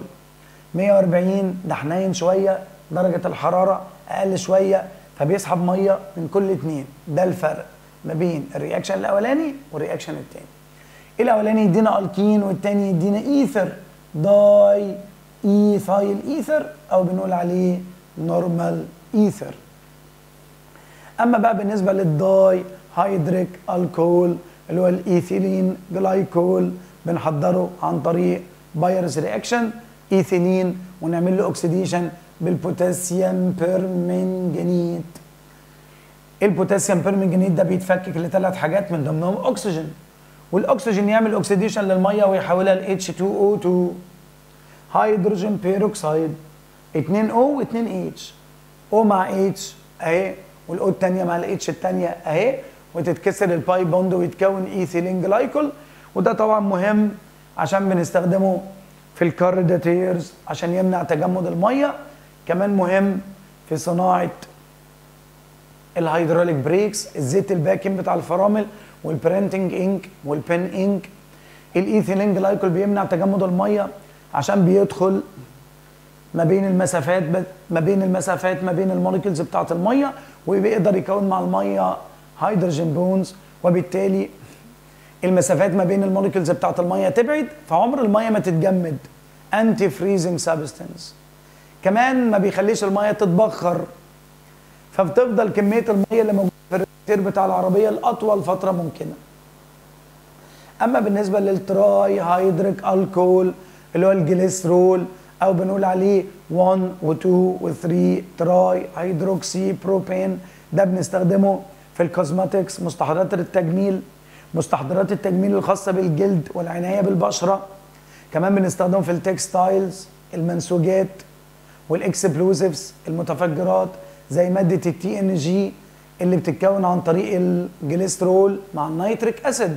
140 ده حنين شويه درجه الحراره اقل شويه فبيسحب ميه من كل اتنين ده الفرق ما بين الرياكشن الاولاني والرياكشن الثاني الاولاني يدينا الكين والثاني يدينا ايثر داي ايثايل ايثر او بنقول عليه نورمال ايثر اما بقى بالنسبه للداي هيدريك الكول اللي هو الايثيلين جلايكول بنحضره عن طريق بايرس رياكشن ايثيلين ونعمل له اوكسيديشن بالبوتاسيوم بيرمنجانيت البوتاسيوم بيرمنجانيت ده بيتفكك لثلاث حاجات من ضمنهم اكسجين والاكسجين يعمل اوكسيديشن للميه ويحولها ل H2O2 هيدروجين بيروكسيد 2 O و2 H O مع H اهي والاو الثانيه مع الاتش الثانيه اهي وتتكسر الباي بوند ويتكون ايثيلين جلايكول وده طبعا مهم عشان بنستخدمه في الكارداتيرز عشان يمنع تجمد الميه كمان مهم في صناعه الهيدروليك بريكس الزيت الباكن بتاع الفرامل والبرنتنج انك والبن انك الايثيلين جلايكول بيمنع تجمد الميه عشان بيدخل ما بين المسافات ما بين المسافات ما بين الموليكولز بتاعه الميه وبيقدر يكون مع الميه هيدروجين بونز وبالتالي المسافات ما بين الموليكولز بتاعه الميه تبعد فعمر الميه ما تتجمد انتي فريزنج سبستنس كمان ما بيخليش الميه تتبخر فبتفضل كميه الميه اللي موجوده في الريتير بتاع العربيه لاطول فتره ممكنه اما بالنسبه للتراي هيدريك الكول اللي هو الجليسرول او بنقول عليه 1 و2 و3 تراي هيدروكسي بروبين ده بنستخدمه في الكوزماتكس مستحضرات التجميل مستحضرات التجميل الخاصه بالجلد والعنايه بالبشره كمان بنستخدمه في التكستايلز المنسوجات والاكسبلوزيفز المتفجرات زي ماده التي ان جي اللي بتتكون عن طريق الجليسترول مع النيتريك اسيد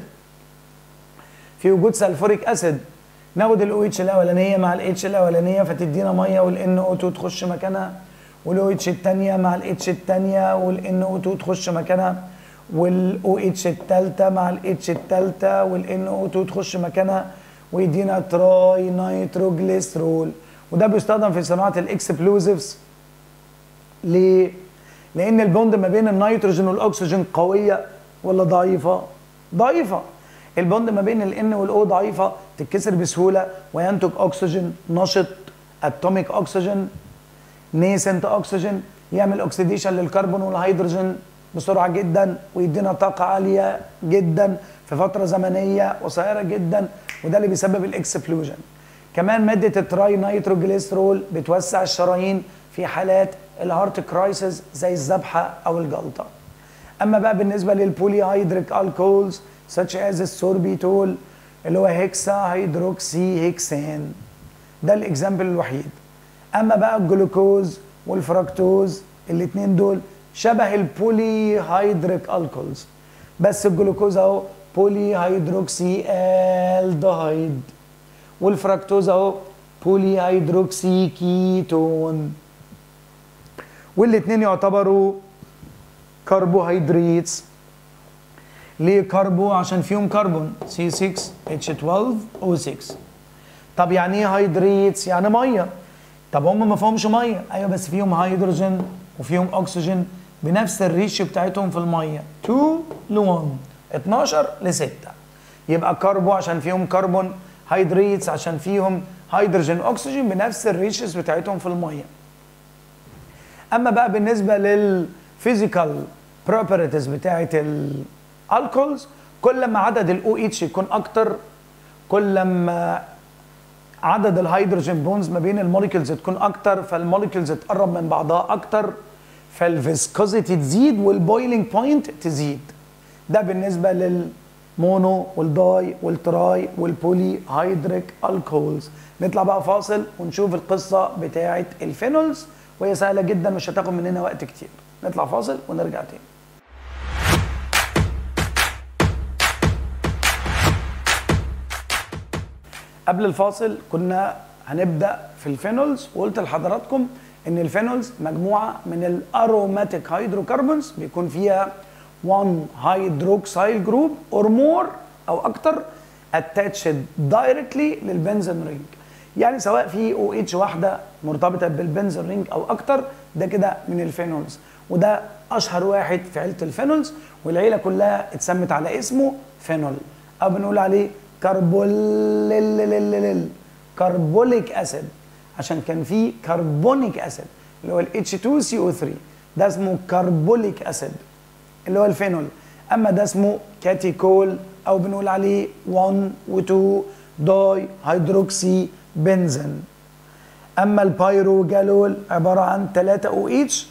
في وجود سلفوريك اسيد ناخد الاو اتش الاولانيه مع الاتش الاولانيه فتدينا ميه والان او 2 تخش مكانها والاو اتش الثانيه مع الاتش الثانيه والان او 2 تخش مكانها والاو اتش الثالثه مع الاتش الثالثه والان او 2 تخش مكانها ويدينا تراي نيتروجليسرول وده بيستخدم في صناعه الاكسبلوزيفز ليه؟ لان البوند ما بين النيتروجين والاكسجين قويه ولا ضعيفه؟ ضعيفه البوند ما بين الان والاو ضعيفه تتكسر بسهوله وينتج اكسجين نشط اتوميك اكسجين نيسنت اكسجين يعمل اوكسيديشن للكربون والهيدروجين بسرعه جدا ويدينا طاقه عاليه جدا في فتره زمنيه قصيره جدا وده اللي بيسبب الاكسبلوجن كمان ماده التراي نيتروجليسرول بتوسع الشرايين في حالات الهارت كرايسيس زي الذبحه او الجلطه اما بقى بالنسبه للبولي هيدريك الكولز such as السوربيتول اللي هو هيكسا هيدروكسي هيكسان ده الاكزامبل الوحيد اما بقى الجلوكوز والفركتوز الاثنين دول شبه البولي هيدريك الكولز بس الجلوكوز اهو بولي هيدروكسي الدهيد والفركتوز اهو بولي هيدروكسي كيتون والاثنين يعتبروا كربوهيدراتس ليه كربو عشان فيهم كربون C6H12O6 طب يعني ايه هيدريتس يعني ميه طب هم ما فيهمش ميه ايوه بس فيهم هيدروجين وفيهم اكسجين بنفس الريشيو بتاعتهم في الميه 2 ل 1 12 ل 6 يبقى كربو عشان فيهم كربون هيدريتس عشان فيهم هيدروجين واكسجين بنفس الريشيوز بتاعتهم في الميه اما بقى بالنسبه للفيزيكال بروبرتيز بتاعه الالكولز كل ما عدد الاو اتش يكون اكتر كل ما عدد الهيدروجين بونز ما بين الموليكولز تكون اكتر فالموليكولز تقرب من بعضها اكتر فالفيسكوزيتي تزيد والبويلينج بوينت تزيد ده بالنسبه للمونو والداي والتراي والبولي هيدريك الكولز نطلع بقى فاصل ونشوف القصه بتاعه الفينولز وهي سهله جدا مش هتاخد مننا وقت كتير نطلع فاصل ونرجع تاني قبل الفاصل كنا هنبدا في الفينولز وقلت لحضراتكم ان الفينولز مجموعه من الاروماتيك هيدروكربونز بيكون فيها 1 هيدروكسيل جروب اور مور او اكتر اتاتشد دايركتلي للبنزين رينج يعني سواء في او اتش واحده مرتبطه بالبنزين رينج او اكتر ده كده من الفينولز وده اشهر واحد في عيله الفينولز والعيله كلها اتسمت على اسمه فينول او بنقول عليه كربول كربوليك اسيد عشان كان في كربونيك اسيد اللي هو ال H2CO3 ده اسمه كربوليك اسيد اللي هو الفينول اما ده اسمه كاتيكول او بنقول عليه 1 و2 داي هيدروكسي بنزين اما البايروجالول عباره عن 3 او اتش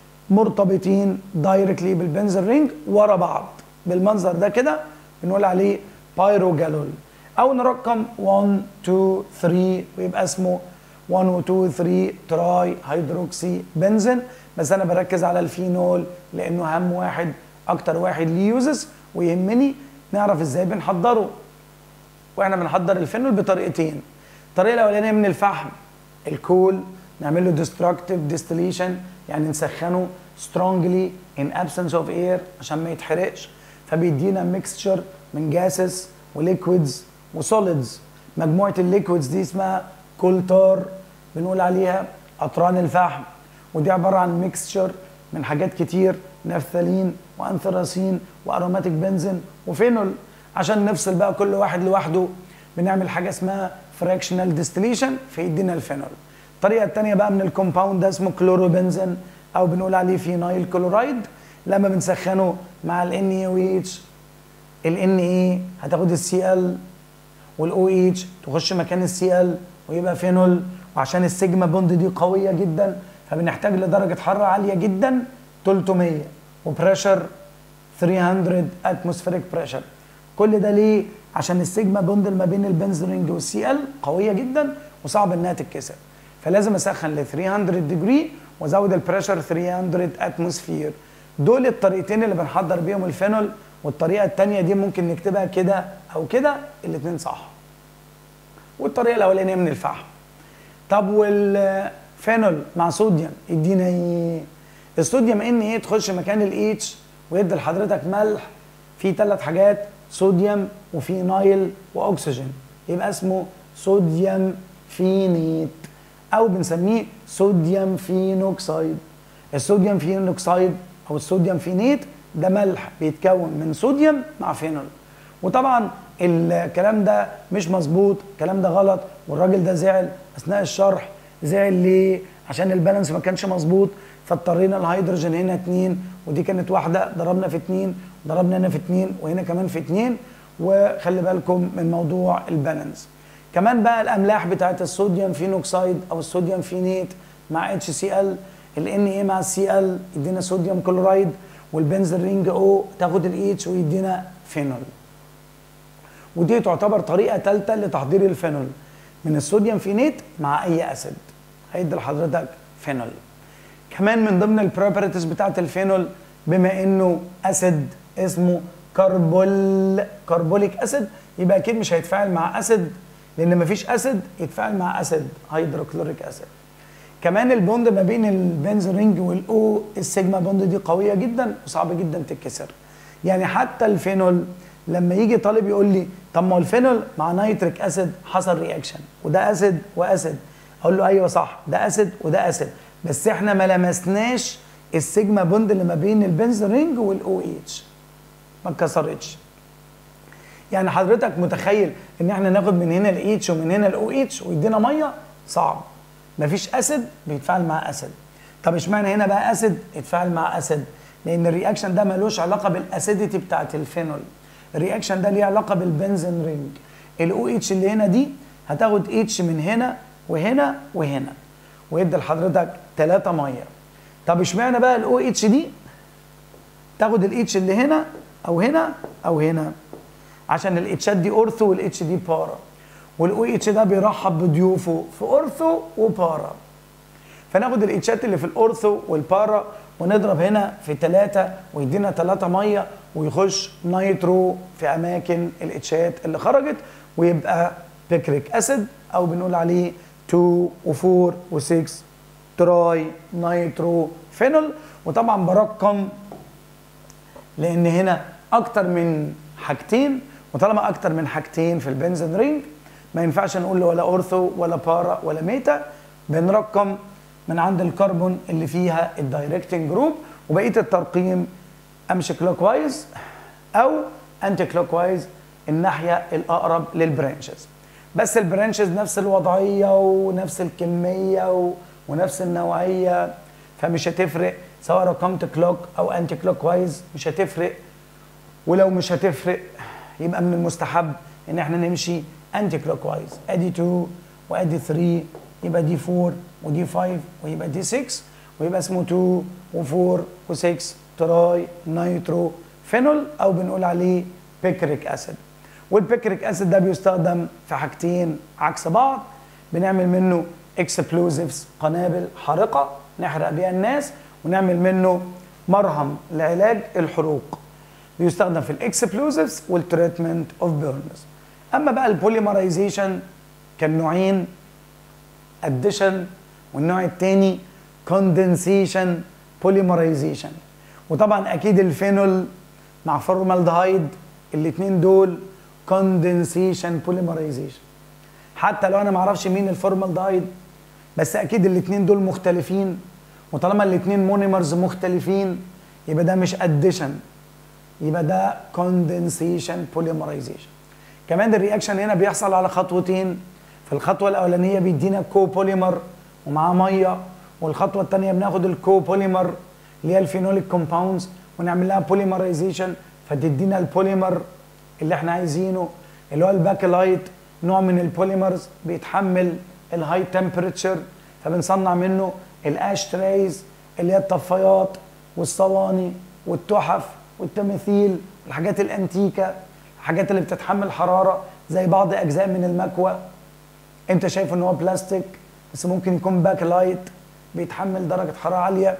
مرتبطين دايركتلي بالبنزين رينج ورا بعض بالمنظر ده كده بنقول عليه بايروجالول او نرقم 1 2 3 ويبقى اسمه 1 و 2 3 تراي هيدروكسي بنزين بس انا بركز على الفينول لانه اهم واحد اكتر واحد ليه يوزز ويهمني نعرف ازاي بنحضره واحنا بنحضر الفينول بطريقتين الطريقه الاولانيه من الفحم الكول نعمل له ديستركتيف ديستليشن يعني نسخنه strongly in absence of air عشان ما يتحرقش فبيدينا ميكستشر من جاسس وليكويدز وسوليدز مجموعه الليكويدز دي اسمها كولتار بنقول عليها اطران الفحم ودي عباره عن ميكستشر من حاجات كتير نفثالين وانثراسين واروماتيك بنزين وفينول عشان نفصل بقى كل واحد لوحده بنعمل حاجه اسمها فراكشنال ديستليشن فيدينا الفينول الطريقه الثانيه بقى من الكومباوند ده اسمه كلوروبنزين او بنقول عليه فينايل كلورايد لما بنسخنه مع ال NaOH ال Na هتاخد السي ال والاو اتش تخش مكان السي ال ويبقى فينول وعشان السيجما بوند دي قويه جدا فبنحتاج لدرجه حراره عاليه جدا 300 وبريشر 300 اتموسفيريك بريشر كل ده ليه؟ عشان السيجما بوند ما بين البنزرينج والسي ال قويه جدا وصعب انها تتكسر فلازم اسخن ل 300 ديجري وازود البريشر 300 اتموسفير دول الطريقتين اللي بنحضر بيهم الفينول والطريقه الثانيه دي ممكن نكتبها كده او كده الاثنين صح والطريقه الاولانيه من الفحم طب والفينول مع صوديوم يدينا ايه الصوديوم ان ايه تخش مكان الاتش ويدي لحضرتك ملح فيه ثلاث حاجات صوديوم وفينايل واكسجين يبقى اسمه صوديوم فينيت او بنسميه صوديوم فينوكسيد الصوديوم فينوكسيد او الصوديوم فينيت ده ملح بيتكون من صوديوم مع فينول وطبعا الكلام ده مش مظبوط الكلام ده غلط والراجل ده زعل اثناء الشرح زعل ليه عشان البالانس ما كانش مظبوط فاضطرينا الهيدروجين هنا اتنين ودي كانت واحده ضربنا في اتنين ضربنا هنا في اتنين وهنا كمان في اتنين وخلي بالكم من موضوع البالانس كمان بقى الاملاح بتاعت الصوديوم فينوكسيد او الصوديوم فينيت مع اتش سي ال ال ان اي مع السي ال يدينا صوديوم كلورايد والبنزل رينج او تاخد الاتش ويدينا فينول ودي تعتبر طريقه ثالثه لتحضير الفينول من الصوديوم فينيت مع اي اسيد هيدي لحضرتك فينول كمان من ضمن البروبرتيز بتاعت الفينول بما انه اسيد اسمه كربول كربوليك اسيد يبقى اكيد مش هيتفاعل مع اسيد لان مفيش اسيد يتفاعل مع اسيد هيدروكلوريك اسيد كمان البوند ما بين البنزين رينج والاو السيجما بوند دي قويه جدا وصعب جدا تتكسر يعني حتى الفينول لما يجي طالب يقول لي طب ما هو الفينول مع نيتريك اسيد حصل رياكشن وده اسيد واسيد اقول له ايوه صح ده اسيد وده اسيد بس احنا ما لمسناش السيجما بوند اللي ما بين البنزين رينج والاو اتش ما اتكسرتش يعني حضرتك متخيل ان احنا ناخد من هنا الاتش ومن هنا الاو اتش ويدينا ميه صعب مفيش اسيد بيتفاعل مع اسيد طب اشمعنى هنا بقى اسيد اتفاعل مع اسيد لان الرياكشن ده ملوش علاقه بالاسيديتي بتاعت الفينول الرياكشن ده ليه علاقه بالبنزين رينج الاو اتش اللي هنا دي هتاخد اتش من هنا وهنا وهنا ويدي لحضرتك 3 ميه طب اشمعنى بقى الاو اتش دي تاخد الاتش اللي هنا او هنا او هنا عشان الاتشات دي اورثو والاتش دي بارا والاو اتش ده بيرحب بضيوفه في اورثو وبارا فناخد الاتشات اللي في الاورثو والبارا ونضرب هنا في 3 ويدينا 3 ميه ويخش نيترو في اماكن الاتشات اللي خرجت ويبقى بيكريك اسيد او بنقول عليه 2 و4 و6 تراي نيترو فينول وطبعا برقم لان هنا اكتر من حاجتين وطالما اكتر من حاجتين في البنزين رينج ما ينفعش نقول له ولا اورثو ولا بارا ولا ميتا بنرقم من عند الكربون اللي فيها الدايركتنج جروب وبقيه الترقيم امشي كلوك وايز او انتي كلوك وايز الناحيه الاقرب للبرانشز بس البرانشز نفس الوضعيه ونفس الكميه و... ونفس النوعيه فمش هتفرق سواء رقمت كلوك او انتي كلوك وايز مش هتفرق ولو مش هتفرق يبقى من المستحب ان احنا نمشي انتي كلوك وايز ادي 2 وادي 3 يبقى دي 4 ودي 5 ويبقى دي 6 ويبقى اسمه 2 و4 و6 تراي نيترو فينول او بنقول عليه بيكريك اسيد والبيكريك اسيد ده بيستخدم في حاجتين عكس بعض بنعمل منه اكسبلوزيفز قنابل حارقه نحرق بيها الناس ونعمل منه مرهم لعلاج الحروق بيستخدم في الاكسبلوزيفز والتريتمنت اوف بيرنز اما بقى البوليمرايزيشن كان نوعين اديشن والنوع الثاني كوندنسيشن بوليمرايزيشن وطبعا اكيد الفينول مع فورمالدهايد الاثنين دول كوندنسيشن بوليمرايزيشن حتى لو انا ما اعرفش مين الفورمالدهايد بس اكيد الاثنين دول مختلفين وطالما الاثنين مونيمرز مختلفين يبقى ده مش اديشن يبقى ده كوندنسيشن بوليمرايزيشن كمان الرياكشن هنا بيحصل على خطوتين في الخطوه الاولانيه بيدينا كو بوليمر ومعاه ميه والخطوه الثانيه بناخد الكو بوليمر اللي هي الفينوليك كومباوندز ونعمل لها بوليمرايزيشن فتدينا البوليمر اللي احنا عايزينه اللي هو الباكلايت نوع من البوليمرز بيتحمل الهاي تمبريتشر فبنصنع منه الاش تريز اللي هي الطفايات والصواني والتحف والتماثيل الحاجات الانتيكه الحاجات اللي بتتحمل حراره زي بعض اجزاء من المكوى انت شايف ان هو بلاستيك بس ممكن يكون باك لايت بيتحمل درجه حراره عاليه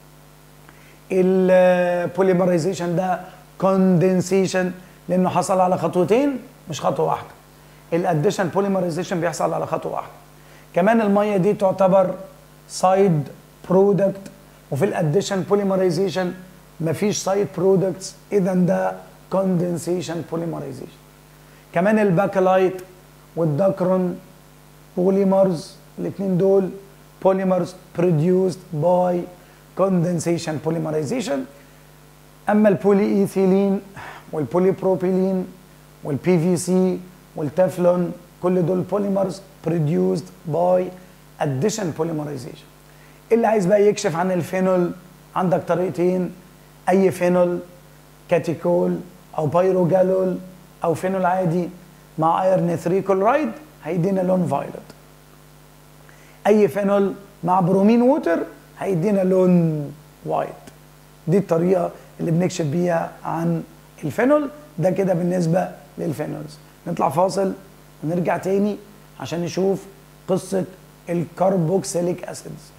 البوليمرايزيشن ده كوندنسيشن لانه حصل على خطوتين مش خطوه واحده الاديشن بوليمرايزيشن بيحصل على خطوه واحده كمان الميه دي تعتبر سايد برودكت وفي الاديشن بوليمرايزيشن مفيش سايد برودكتس اذا ده كوندنسيشن بوليمرايزيشن كمان الباكلايت والدكرون بوليمرز الاثنين دول بوليمرز produced باي كوندنسيشن بوليمرايزيشن اما البولي ايثيلين والبولي بروبيلين والبي في سي والتeflon كل دول بوليمرز produced باي addition polymerization اللي عايز بقى يكشف عن الفينول عندك طريقتين اي فينول كاتيكول او بايروجالول او فينول عادي مع ايرن 3 كلورايد هيدينا لون فايلوت اي فينول مع برومين ووتر هيدينا لون وايت دي الطريقه اللي بنكشف بيها عن الفينول ده كده بالنسبه للفينولز نطلع فاصل ونرجع تاني عشان نشوف قصه الكربوكسيليك اسيدز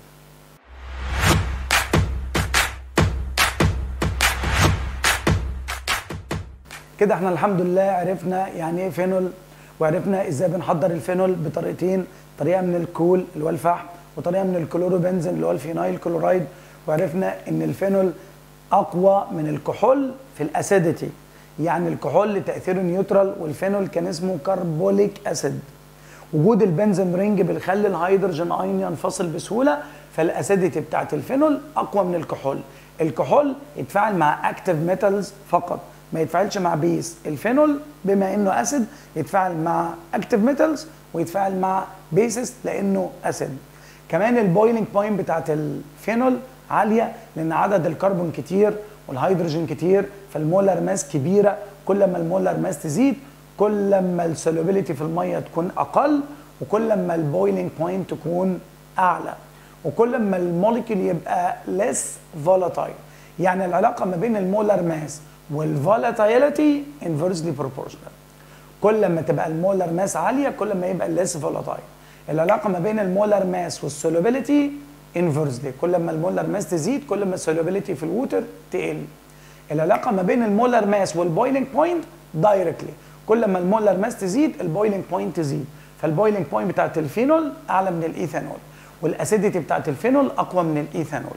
كده احنا الحمد لله عرفنا يعني ايه فينول وعرفنا ازاي بنحضر الفينول بطريقتين طريقه من الكول اللي هو الفحم وطريقه من الكلوروبنزين اللي هو الفينايل كلورايد وعرفنا ان الفينول اقوى من الكحول في الاسيديتي يعني الكحول تاثيره نيوترال والفينول كان اسمه كربوليك اسيد وجود البنزين رينج بيخلي الهيدروجين اين ينفصل بسهوله فالاسيديتي بتاعت الفينول اقوى من الكحول الكحول يتفاعل مع اكتيف ميتالز فقط ما يتفاعلش مع بيس الفينول بما انه اسيد يتفاعل مع اكتيف ميتالز ويتفاعل مع بيسز لانه اسيد كمان البويلنج بوينت بتاعت الفينول عاليه لان عدد الكربون كتير والهيدروجين كتير فالمولر ماس كبيره كل ما المولر ماس تزيد كل ما السولوبيليتي في الميه تكون اقل وكل ما البويلنج بوينت تكون اعلى وكل ما الموليكيول يبقى ليس فولاتايل يعني العلاقه ما بين المولر ماس والفولاتايليتي انفرسلي بروبورشنال كل ما تبقى المولر ماس عاليه كل ما يبقى ليس فولاتايل العلاقه ما بين المولر ماس والسولوبيليتي انفرسلي كل ما المولر ماس تزيد كل ما السولوبيليتي في الووتر تقل العلاقه ما بين المولر ماس والبويلنج بوينت دايركتلي كل ما المولر ماس تزيد البويلنج بوينت تزيد فالبويلنج بوينت بتاعت الفينول اعلى من الايثانول والاسيديتي بتاعت الفينول اقوى من الايثانول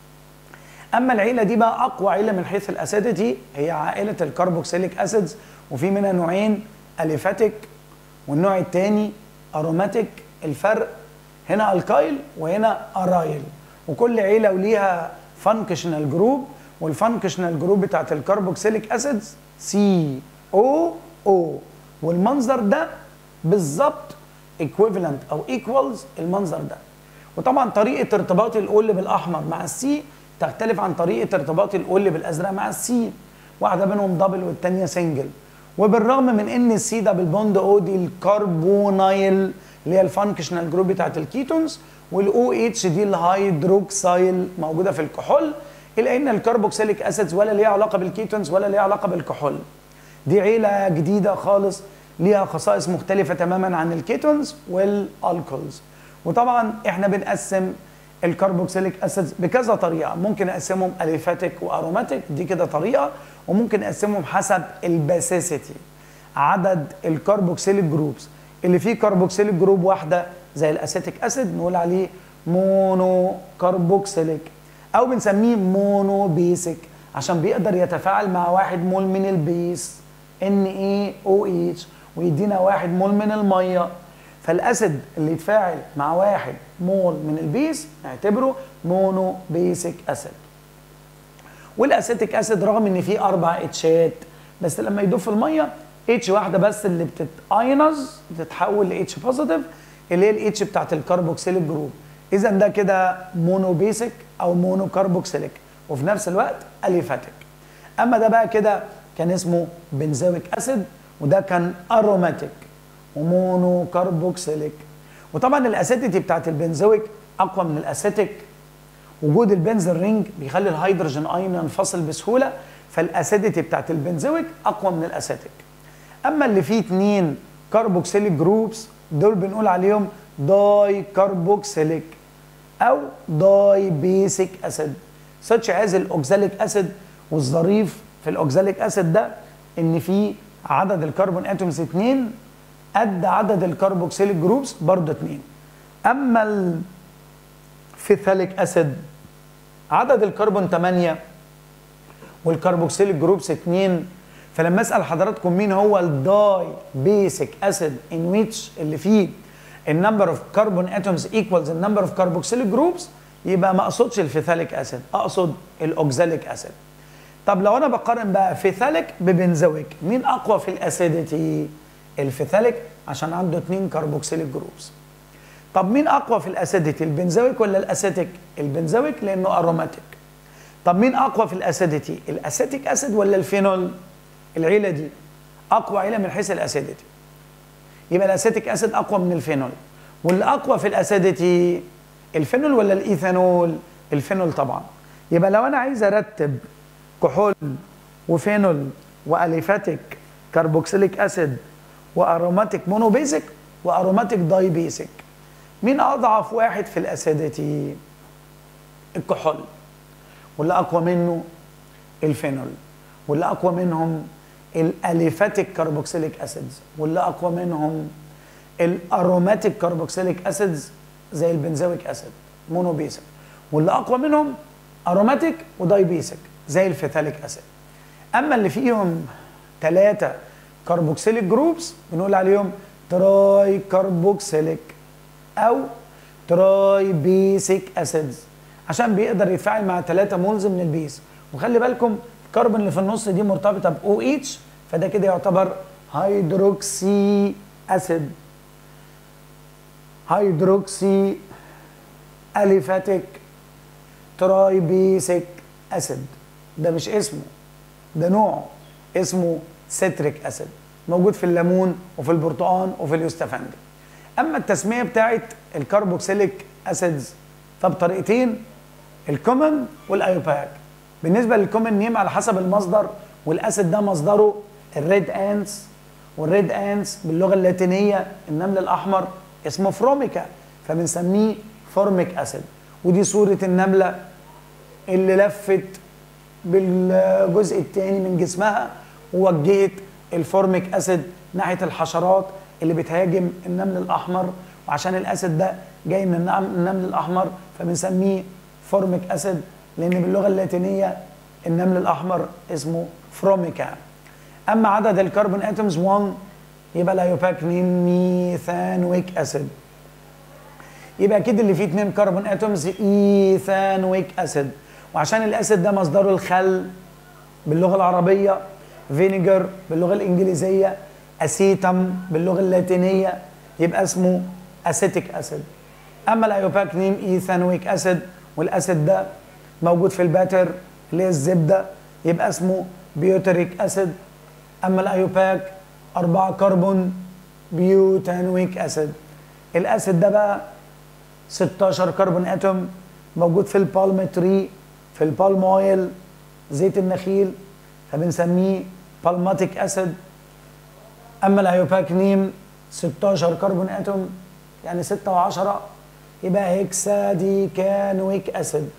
اما العيله دي بقى اقوى عيله من حيث الاسيديتي هي عائله الكربوكسيليك اسيدز وفي منها نوعين اليفاتيك والنوع الثاني اروماتيك الفرق هنا الكايل وهنا ارايل وكل عيله وليها فانكشنال جروب والفانكشنال جروب بتاعت الكربوكسيليك اسيدز سي او او والمنظر ده بالظبط ايكويفالنت او ايكوالز المنظر ده وطبعا طريقه ارتباط الاول بالاحمر مع السي تختلف عن طريقه ارتباط الاول بالازرق مع السي واحده منهم دبل والثانيه سنجل وبالرغم من ان السي دبل بوند او دي الكربونايل اللي هي الفانكشنال جروب بتاعت الكيتونز والاو اتش دي الهيدروكسايل موجوده في الكحول الا ان الكربوكسيليك اسيدز ولا ليها علاقه بالكيتونز ولا ليها علاقه بالكحول دي عيله جديده خالص ليها خصائص مختلفه تماما عن الكيتونز والالكولز وطبعا احنا بنقسم الكربوكسيليك اسيدز بكذا طريقه ممكن اقسمهم اليفاتيك واروماتيك دي كده طريقه وممكن اقسمهم حسب الباسيسيتي عدد الكربوكسيليك جروبس اللي فيه كربوكسيليك جروب واحده زي الاسيتيك اسيد نقول عليه مونو كربوكسيليك او بنسميه مونو بيسك عشان بيقدر يتفاعل مع واحد مول من البيس ان اي او اتش ويدينا واحد مول من الميه فالاسيد اللي يتفاعل مع واحد مول من البيس نعتبره مونو بيسك اسيد والاسيتيك اسيد رغم ان فيه اربع اتشات بس لما يدوب في الميه اتش واحده بس اللي بتتاينز بتتحول لاتش بوزيتيف اللي هي الاتش بتاعت الكربوكسيليك جروب اذا ده كده مونو بيسك او مونو كربوكسيليك وفي نفس الوقت اليفاتيك اما ده بقى كده كان اسمه بنزويك اسيد وده كان اروماتيك ومونو كربوكسيليك وطبعا الاسيتيتي بتاعت البنزويك اقوى من الاسيتيك وجود البنزل رينج بيخلي الهيدروجين ايون ينفصل بسهوله فالاسيديتي بتاعت البنزويك اقوى من الاسيتيك اما اللي فيه اتنين كربوكسيليك جروبس دول بنقول عليهم داي كربوكسيليك او داي بيسيك اسيد such as الاوكزاليك اسيد والظريف في الاوكزاليك اسيد ده ان في عدد الكربون اتومز اتنين قد عدد الكربوكسيليك جروبس برضه اتنين اما الفيثاليك اسيد عدد الكربون 8 والكربوكسيليك جروبس 2 فلما اسال حضراتكم مين هو الداي بيسك اسيد ان ويتش اللي فيه النمبر اوف كربون اتومز ايكوالز النمبر اوف كربوكسيليك جروبس يبقى ما اقصدش الفيثاليك اسيد اقصد الاوكزاليك اسيد طب لو انا بقارن بقى فيثاليك ببنزويك مين اقوى في الاسيديتي الفيثاليك عشان عنده اثنين كربوكسيليك جروبس طب مين اقوى في الاسيديتي البنزويك ولا الاسيتيك البنزويك لانه اروماتيك طب مين اقوى في الاسيديتي الاسيتيك اسيد ولا الفينول العيله دي اقوى عيله من حيث الاسيديتي يبقى الاسيتيك اسيد اقوى من الفينول واللي اقوى في الاسيديتي الفينول ولا الايثانول الفينول طبعا يبقى لو انا عايز ارتب كحول وفينول واليفاتيك كربوكسيليك اسيد واروماتيك مونوبيزك واروماتيك داي بيسك مين اضعف واحد في الاسيديتي الكحول واللي اقوى منه الفينول واللي اقوى منهم الاليفاتيك كربوكسيليك اسيدز واللي اقوى منهم الاروماتيك كربوكسيليك اسيدز زي البنزويك اسيد مونوبيسك واللي اقوى منهم اروماتيك وداي بيسك زي الفيثاليك اسيد اما اللي فيهم ثلاثه كربوكسيليك جروبس بنقول عليهم تراي كربوكسيليك او تراي بيسك اسيدز عشان بيقدر يتفاعل مع 3 مولز من البيس وخلي بالكم الكربون اللي في النص دي مرتبطه ب OH فده كده يعتبر هيدروكسي اسيد هيدروكسي اليفاتيك ترايبيسيك اسيد ده مش اسمه ده نوعه اسمه سيتريك اسيد موجود في الليمون وفي البرتقال وفي اليوستافندي اما التسميه بتاعت الكربوكسيليك اسيدز فبطريقتين الكومن والايوباك بالنسبه للكومن نيم على حسب المصدر والاسيد ده مصدره الريد انس والريد انس باللغه اللاتينيه النمل الاحمر اسمه فروميكا فبنسميه فورميك اسيد ودي صوره النمله اللي لفت بالجزء الثاني من جسمها ووجهت الفورميك اسيد ناحيه الحشرات اللي بتهاجم النمل الاحمر وعشان الاسيد ده جاي من النمل الاحمر فبنسميه فورميك اسيد لان باللغه اللاتينيه النمل الاحمر اسمه فروميكا اما عدد الكربون اتومز 1 يبقى الايوباك ميثانويك اسيد يبقى اكيد اللي فيه اثنين كربون اتومز ايثانويك اسيد وعشان الاسيد ده مصدره الخل باللغه العربيه فينيجر باللغه الانجليزيه اسيتم باللغه اللاتينيه يبقى اسمه اسيتيك اسيد اما الايوباك نيم ايثانويك اسيد والاسيد ده موجود في الباتر اللي هي الزبده يبقى اسمه بيوتريك اسيد اما الايوباك أربعة كربون بيوتانويك اسيد الاسيد ده بقى 16 كربون اتوم موجود في البالم تري في البالم اويل زيت النخيل فبنسميه بالماتيك اسيد اما الايوباك نيم 16 كربون اتوم يعني 6 و10 يبقى هيكسا دي كانويك اسيد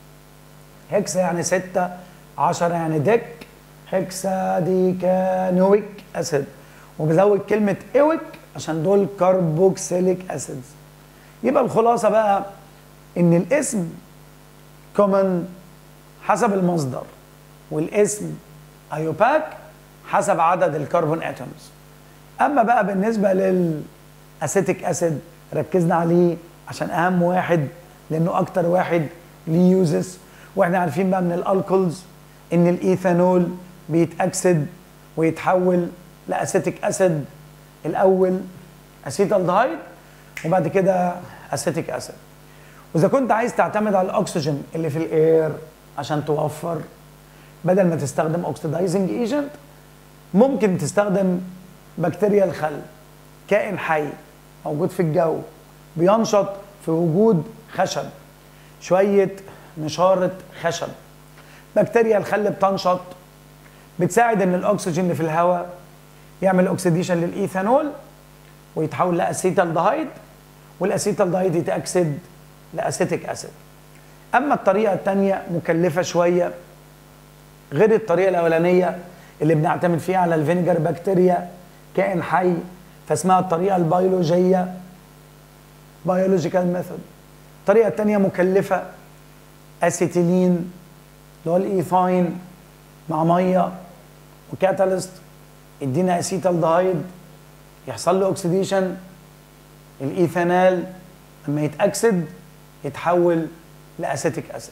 هيكسا يعني 6 10 يعني ديك هيكسا دي كانويك اسيد وبزود كلمه اويك عشان دول كربوكسيليك اسيدز يبقى الخلاصه بقى ان الاسم كومن حسب المصدر والاسم ايوباك حسب عدد الكربون اتومز اما بقى بالنسبه للاسيتيك اسيد ركزنا عليه عشان اهم واحد لانه اكتر واحد ليه يوزز واحنا عارفين بقى من الالكولز ان الايثانول بيتاكسد ويتحول لاسيتيك اسيد الاول اسيتالدهايد وبعد كده اسيتيك اسيد واذا كنت عايز تعتمد على الاكسجين اللي في الاير عشان توفر بدل ما تستخدم اوكسيدايزنج ايجنت ممكن تستخدم بكتيريا الخل كائن حي موجود في الجو بينشط في وجود خشب شويه نشاره خشب بكتيريا الخل بتنشط بتساعد ان الاكسجين اللي في الهواء يعمل اوكسيديشن للايثانول ويتحول لاسيتالدهايد والاسيتالدهايد يتاكسد لاسيتيك اسيد اما الطريقه الثانيه مكلفه شويه غير الطريقه الاولانيه اللي بنعتمد فيها على الفينجر بكتيريا كائن حي فاسمها الطريقه البيولوجيه بيولوجيكال ميثود الطريقه الثانيه مكلفه اسيتيلين اللي هو الايثاين مع ميه وكاتاليست يدينا اسيتالدهايد يحصل له اوكسيديشن الايثانال لما يتاكسد يتحول لاسيتيك اسيد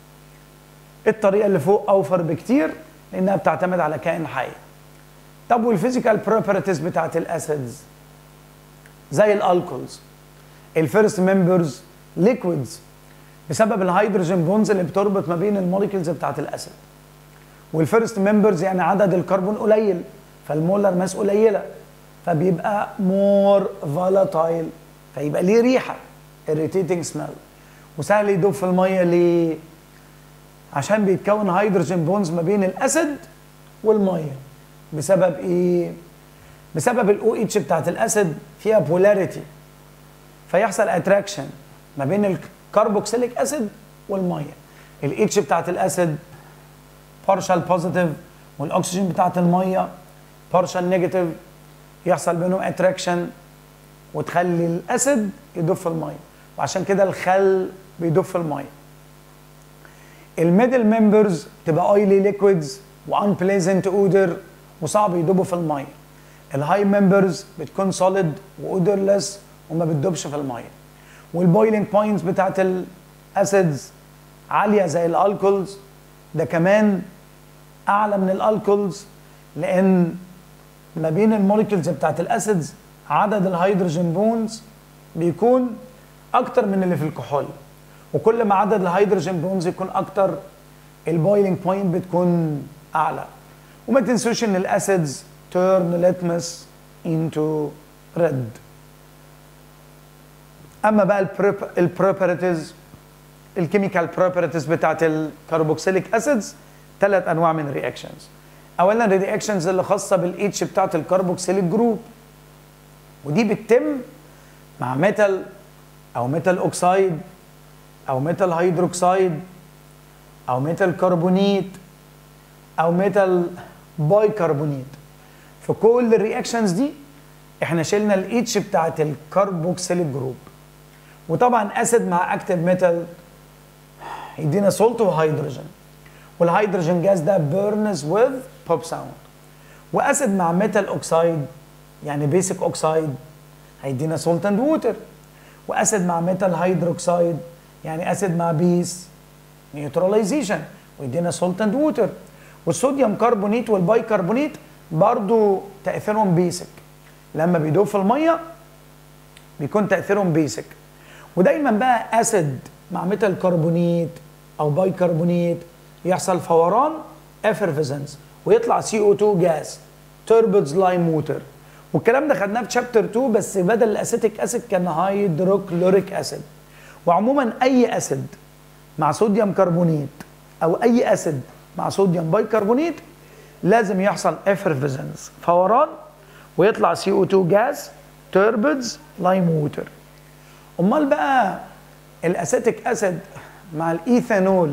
الطريقه اللي فوق اوفر بكتير لانها بتعتمد على كائن حي طب والفيزيكال بروبرتيز بتاعت الاسيدز زي الالكولز الفيرست ممبرز ليكويدز بسبب الهيدروجين بونز اللي بتربط ما بين الموليكيولز بتاعت الاسيد والفيرست ممبرز يعني عدد الكربون قليل فالمولر ماس قليله فبيبقى مور فولاتايل فيبقى ليه ريحه irritating smell وسهل يدوب في الميه ليه؟ عشان بيتكون هيدروجين بونز ما بين الاسيد والميه بسبب ايه؟ بسبب الاو اتش بتاعت الاسيد فيها بولاريتي فيحصل اتراكشن ما بين الكربوكسيليك اسيد والميه الاتش بتاعت الاسيد بارشال بوزيتيف والاكسجين بتاعت الميه بارشال نيجاتيف يحصل بينهم اتراكشن وتخلي الاسيد يدوب في الميه وعشان كده الخل بيدوب في الميه الميدل ممبرز تبقى اويلي ليكويدز وان بليزنت اودر وصعب يدوبوا في الميه الهاي ممبرز بتكون سوليد واودرلس وما بتدوبش في الميه والبويلينج بوينتس بتاعت الاسيدز عاليه زي الالكولز ده كمان اعلى من الالكولز لان ما بين الموليكيولز بتاعت الاسيدز عدد الهيدروجين بونز بيكون اكتر من اللي في الكحول وكل ما عدد الهيدروجين بونز يكون اكتر البويلينج بوينت بتكون اعلى وما تنسوش ان الاسيدز تيرن ليتمس انتو ريد اما بقى البروبرتيز الكيميكال بروبرتيز بتاعت الكربوكسيليك اسيدز ثلاث انواع من الرياكشنز اولا الرياكشنز اللي خاصه بالاتش بتاعت الكربوكسيليك جروب ودي بتتم مع ميتال او ميتال اوكسايد او ميتال هيدروكسايد او ميتال كربونيت او ميتال باي كربونيت في كل الرياكشنز دي احنا شلنا الاتش بتاعت الكربوكسيليك جروب وطبعا اسيد مع اكتيف ميتال يدينا سولت وهيدروجين والهيدروجين جاز ده بيرنز وذ بوب ساوند واسيد مع ميتال اوكسايد يعني بيسك اوكسايد هيدينا سولت اند ووتر واسيد مع ميتال هيدروكسايد يعني اسيد مع بيس نيوتراليزيشن ويدينا سولت اند ووتر والصوديوم كربونيت والباي كربونيت برضو تاثيرهم بيسك لما بيدوب في الميه بيكون تاثيرهم بيسك ودايما بقى اسيد مع ميتال كربونيت او باي كربونيت يحصل فوران افرفيزنس ويطلع سي او 2 جاز تربدز لايم ووتر والكلام ده خدناه في شابتر 2 بس بدل الاسيتيك اسيد كان هيدروكلوريك اسيد وعموما اي اسيد مع صوديوم كربونيت او اي اسيد مع صوديوم باي كربونيت لازم يحصل افرفيزنس فوران ويطلع سي او 2 جاز تربدز لايم ووتر امال بقى الاسيتيك اسيد مع الايثانول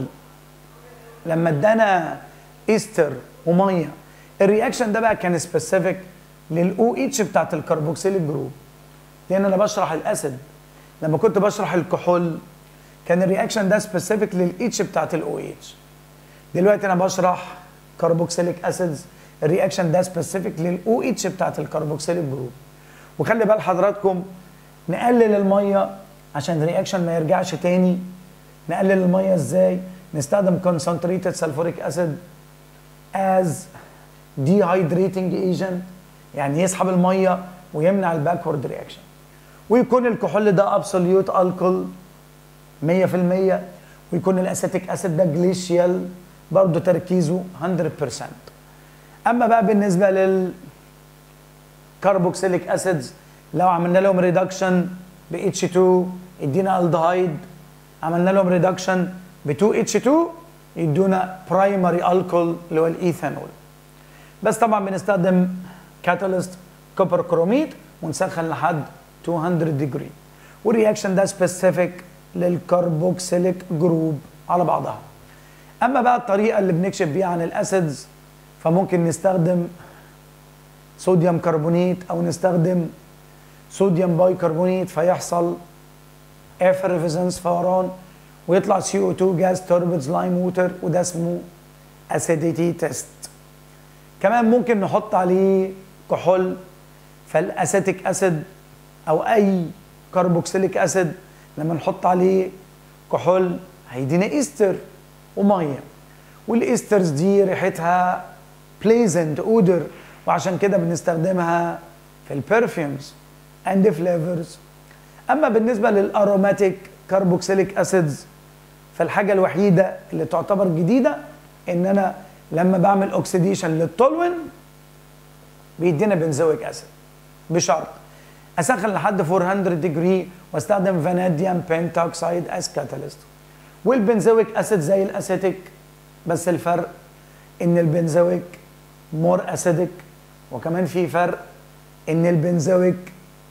لما ادانا ايستر وميه الرياكشن ده بقى كان سبيسيفيك للاو اتش بتاعت الكربوكسيليك جروب لان انا بشرح الاسيد لما كنت بشرح الكحول كان الرياكشن ده سبيسيفيك للاتش بتاعت الاو اتش دلوقتي انا بشرح كربوكسيليك اسيدز الرياكشن ده سبيسيفيك للاو اتش بتاعت الكربوكسيليك جروب وخلي بال حضراتكم نقلل الميه عشان الرياكشن ما يرجعش تاني نقلل الميه ازاي نستخدم concentrated sulfuric acid as dehydrating agent يعني يسحب الميه ويمنع الباكورد رياكشن ويكون الكحول ده ابسوليوت الكول 100% ويكون الاسيتيك اسيد ده جليشيال برضه تركيزه 100% اما بقى بالنسبه لل كربوكسيليك اسيدز لو عملنا لهم ريدكشن ب H2 يدينا الدهايد عملنا لهم ريدكشن ب 2H2 يدونا برايمري الكول اللي هو الايثانول بس طبعا بنستخدم كاتاليست كوبر كروميد ونسخن لحد 200 ديجري والرياكشن ده سبيسيفيك للكربوكسيليك جروب على بعضها اما بقى الطريقه اللي بنكشف بيها عن الاسيدز فممكن نستخدم صوديوم كربونيت او نستخدم صوديوم باي كربونيت فيحصل افرفيزنس فوران ويطلع سي او 2 جاز توربيدز لايم ووتر وده اسمه اسيديتي تيست كمان ممكن نحط عليه كحول فالاسيتيك اسيد او اي كربوكسيليك اسيد لما نحط عليه كحول هيدينا ايستر وميه والايسترز دي ريحتها بليزنت اودر وعشان كده بنستخدمها في البرفيومز اند فليفرز اما بالنسبه للاروماتيك كربوكسيليك اسيدز فالحاجه الوحيده اللي تعتبر جديده ان انا لما بعمل اوكسيديشن للتولوين بيدينا بنزويك اسيد بشرط اسخن لحد 400 ديجري واستخدم فاناديوم بنتوكسيد از كاتاليست والبنزويك اسيد زي الاسيتيك بس الفرق ان البنزويك مور اسيدك وكمان في فرق ان البنزويك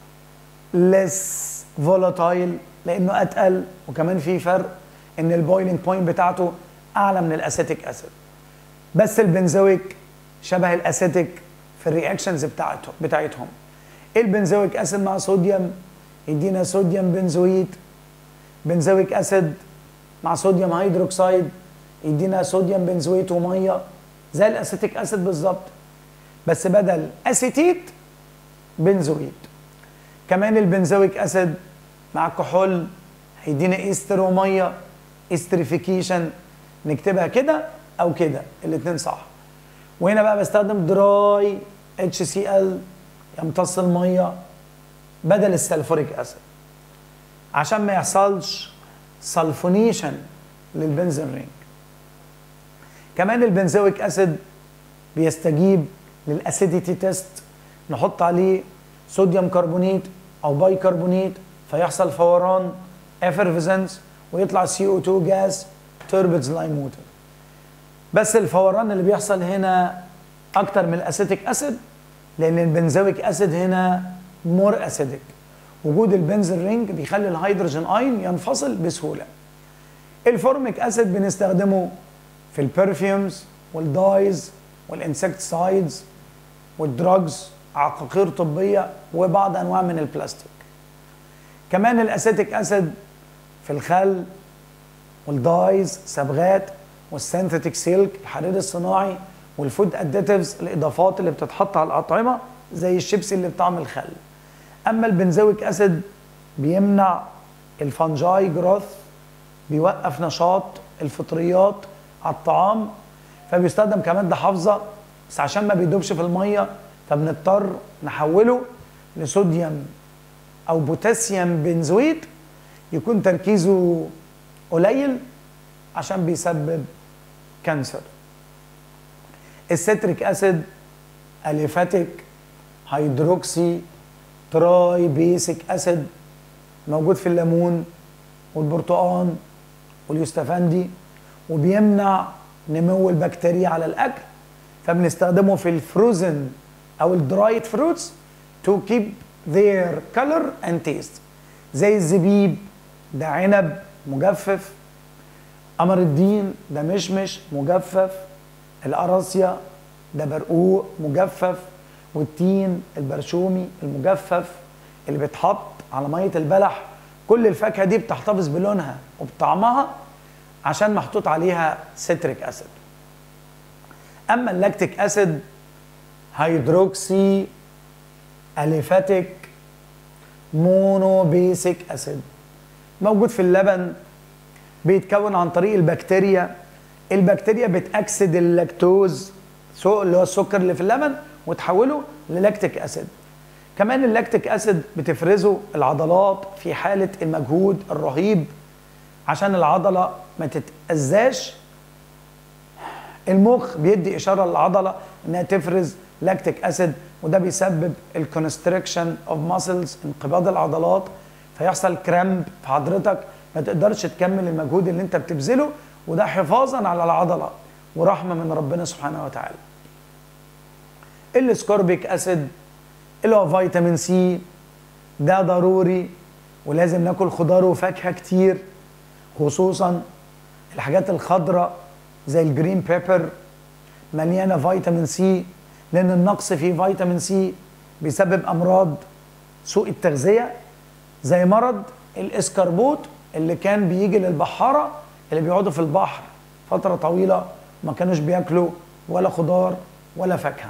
ليس فولاتايل لانه اتقل وكمان في فرق ان البويلنج بوينت بتاعته اعلى من الاسيتيك اسيد بس البنزويك شبه الاسيتيك في الرياكشنز بتاعتهم بتاعتهم البنزويك اسيد مع صوديوم يدينا صوديوم بنزويت بنزويك اسيد مع صوديوم هيدروكسيد يدينا صوديوم بنزويت وميه زي الاسيتيك اسيد بالظبط بس بدل اسيتيت بنزويت كمان البنزويك اسيد مع الكحول هيدينا ايستر وميه استريفيكيشن نكتبها كده او كده الاثنين صح وهنا بقى بستخدم دراي اتش سي ال يمتص الميه بدل السلفوريك اسيد عشان ما يحصلش سلفونيشن للبنزين رينج كمان البنزويك اسيد بيستجيب للاسيديتي تيست نحط عليه صوديوم كربونيت او باي كربونيت فيحصل فوران افرفيزنس ويطلع سي او 2 جاز توربيدز لاين موتر بس الفوران اللي بيحصل هنا اكتر من الاسيتيك اسيد لان البنزويك اسيد هنا مور اسيدك وجود البنزين رينج بيخلي الهيدروجين اين ينفصل بسهوله الفورميك اسيد بنستخدمه في البرفيومز والدايز والانسكتسايدز والدراجز عقاقير طبيه وبعض انواع من البلاستيك كمان الاسيتيك اسيد في الخل والدايز صبغات والسينثيتيك سيلك الحرير الصناعي والفود اديتيفز الاضافات اللي بتتحط على الاطعمه زي الشيبسي اللي بطعم الخل اما البنزويك اسيد بيمنع الفانجاي جروث بيوقف نشاط الفطريات على الطعام فبيستخدم كماده حافظه بس عشان ما بيدوبش في الميه فبنضطر نحوله لصوديوم او بوتاسيوم بنزويت يكون تركيزه قليل عشان بيسبب كانسر الستريك اسيد اليفاتيك هيدروكسي تراي بيسك اسيد موجود في الليمون والبرتقان واليوستفندي وبيمنع نمو البكتيريا على الاكل فبنستخدمه في الفروزن او الدرايد فروتس تو كيب their color and taste زي الزبيب ده عنب مجفف قمر الدين ده مشمش مجفف القراصية ده برقوق مجفف والتين البرشومي المجفف اللي بيتحط على مية البلح كل الفاكهة دي بتحتفظ بلونها وبطعمها عشان محطوط عليها ستريك اسيد اما اللاكتيك اسيد هيدروكسي اليفاتيك مونو بيسك اسيد موجود في اللبن بيتكون عن طريق البكتيريا البكتيريا بتاكسد اللاكتوز اللي هو السكر اللي في اللبن وتحوله للاكتيك اسيد كمان اللاكتيك اسيد بتفرزه العضلات في حاله المجهود الرهيب عشان العضله ما تتاذاش المخ بيدي اشاره للعضله انها تفرز لاكتيك اسيد وده بيسبب الكونستريكشن اوف ماسلز انقباض العضلات فيحصل كرامب في حضرتك ما تقدرش تكمل المجهود اللي انت بتبذله وده حفاظا على العضله ورحمه من ربنا سبحانه وتعالى الاسكوربيك اسيد اللي هو فيتامين سي ده ضروري ولازم ناكل خضار وفاكهه كتير خصوصا الحاجات الخضراء زي الجرين بيبر مليانه فيتامين سي لان النقص في فيتامين سي بيسبب امراض سوء التغذيه زي مرض الاسكربوت اللي كان بيجي للبحاره اللي بيقعدوا في البحر فتره طويله ما كانوش بياكلوا ولا خضار ولا فاكهه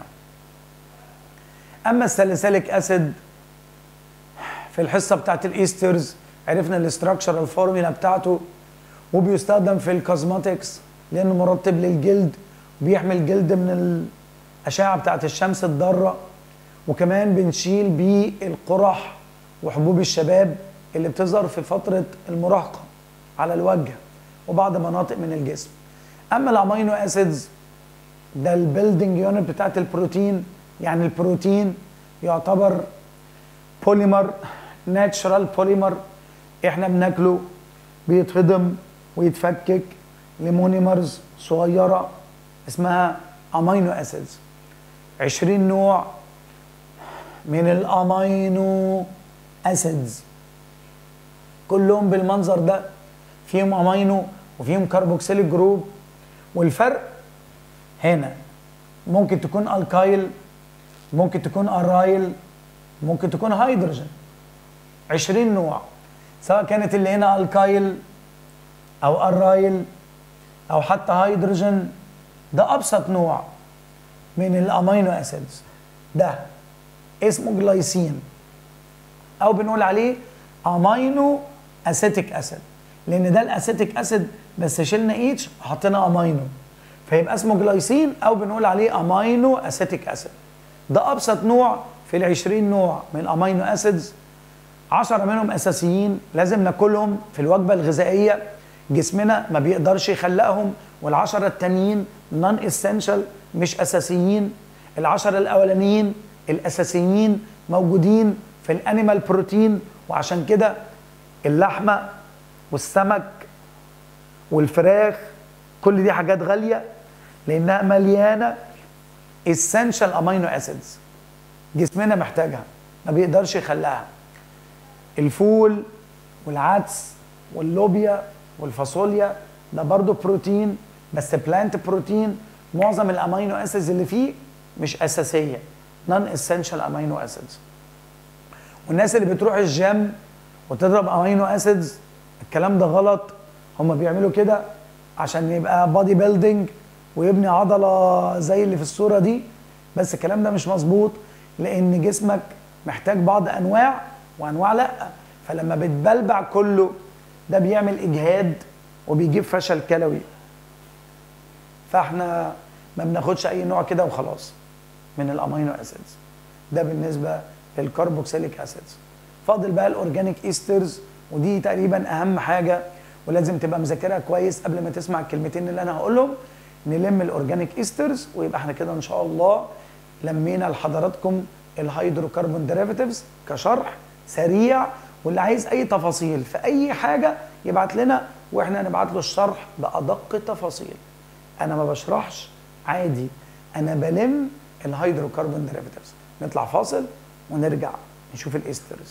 اما الساليسيليك اسيد في الحصه بتاعت الايسترز عرفنا الاستراكشر الفورمولا بتاعته وبيستخدم في الكوزماتكس لانه مرطب للجلد وبيحمي الجلد من الاشعه بتاعت الشمس الضاره وكمان بنشيل بيه القرح وحبوب الشباب اللي بتظهر في فتره المراهقه على الوجه وبعض مناطق من الجسم اما الامينو اسيدز ده البيلدنج يونت بتاعت البروتين يعني البروتين يعتبر بوليمر ناتشرال بوليمر احنا بناكله بيتهضم ويتفكك لمونيمرز صغيره اسمها امينو اسيدز 20 نوع من الامينو اسيدز كلهم بالمنظر ده فيهم امينو وفيهم كربوكسيليك جروب والفرق هنا ممكن تكون الكايل ممكن تكون ارايل ممكن تكون هيدروجين 20 نوع سواء كانت اللي هنا الكايل او ارايل او حتى هيدروجين ده ابسط نوع من الامينو اسيدز ده اسمه جلايسين او بنقول عليه امينو اسيتيك اسيد لان ده الاسيتيك اسيد بس شلنا اتش وحطينا امينو فيبقى اسمه جلايسين او بنقول عليه امينو اسيتيك اسيد ده ابسط نوع في ال 20 نوع من الامينو اسيدز 10 منهم اساسيين لازم ناكلهم في الوجبه الغذائيه جسمنا ما بيقدرش يخلقهم والعشرة التانيين نون اسينشال مش اساسيين العشرة الاولانيين الاساسيين موجودين في الانيمال بروتين وعشان كده اللحمه والسمك والفراخ كل دي حاجات غاليه لانها مليانه essential امينو اسيدز جسمنا محتاجها ما بيقدرش يخلقها الفول والعدس واللوبيا والفاصوليا ده برضو بروتين بس بلانت بروتين معظم الامينو اسيدز اللي فيه مش اساسيه نون اسينشال امينو اسيدز والناس اللي بتروح الجيم وتضرب امينو اسيدز الكلام ده غلط هم بيعملوا كده عشان يبقى بادي بيلدينج ويبني عضله زي اللي في الصوره دي بس الكلام ده مش مظبوط لان جسمك محتاج بعض انواع وانواع لا فلما بتبلبع كله ده بيعمل اجهاد وبيجيب فشل كلوي فاحنا ما بناخدش اي نوع كده وخلاص من الامينو اسيدز ده بالنسبه للكربوكسيليك اسيدز فاضل بقى الاورجانيك ايسترز ودي تقريبا اهم حاجه ولازم تبقى مذاكرها كويس قبل ما تسمع الكلمتين اللي انا هقولهم نلم الاورجانيك ايسترز ويبقى احنا كده ان شاء الله لمينا لحضراتكم الهيدروكربون ديريفاتيفز كشرح سريع واللي عايز اي تفاصيل في اي حاجه يبعت لنا واحنا نبعت له الشرح بادق التفاصيل انا ما بشرحش عادي انا بلم الهيدروكربون ديريفاتيفز نطلع فاصل ونرجع نشوف الايسترز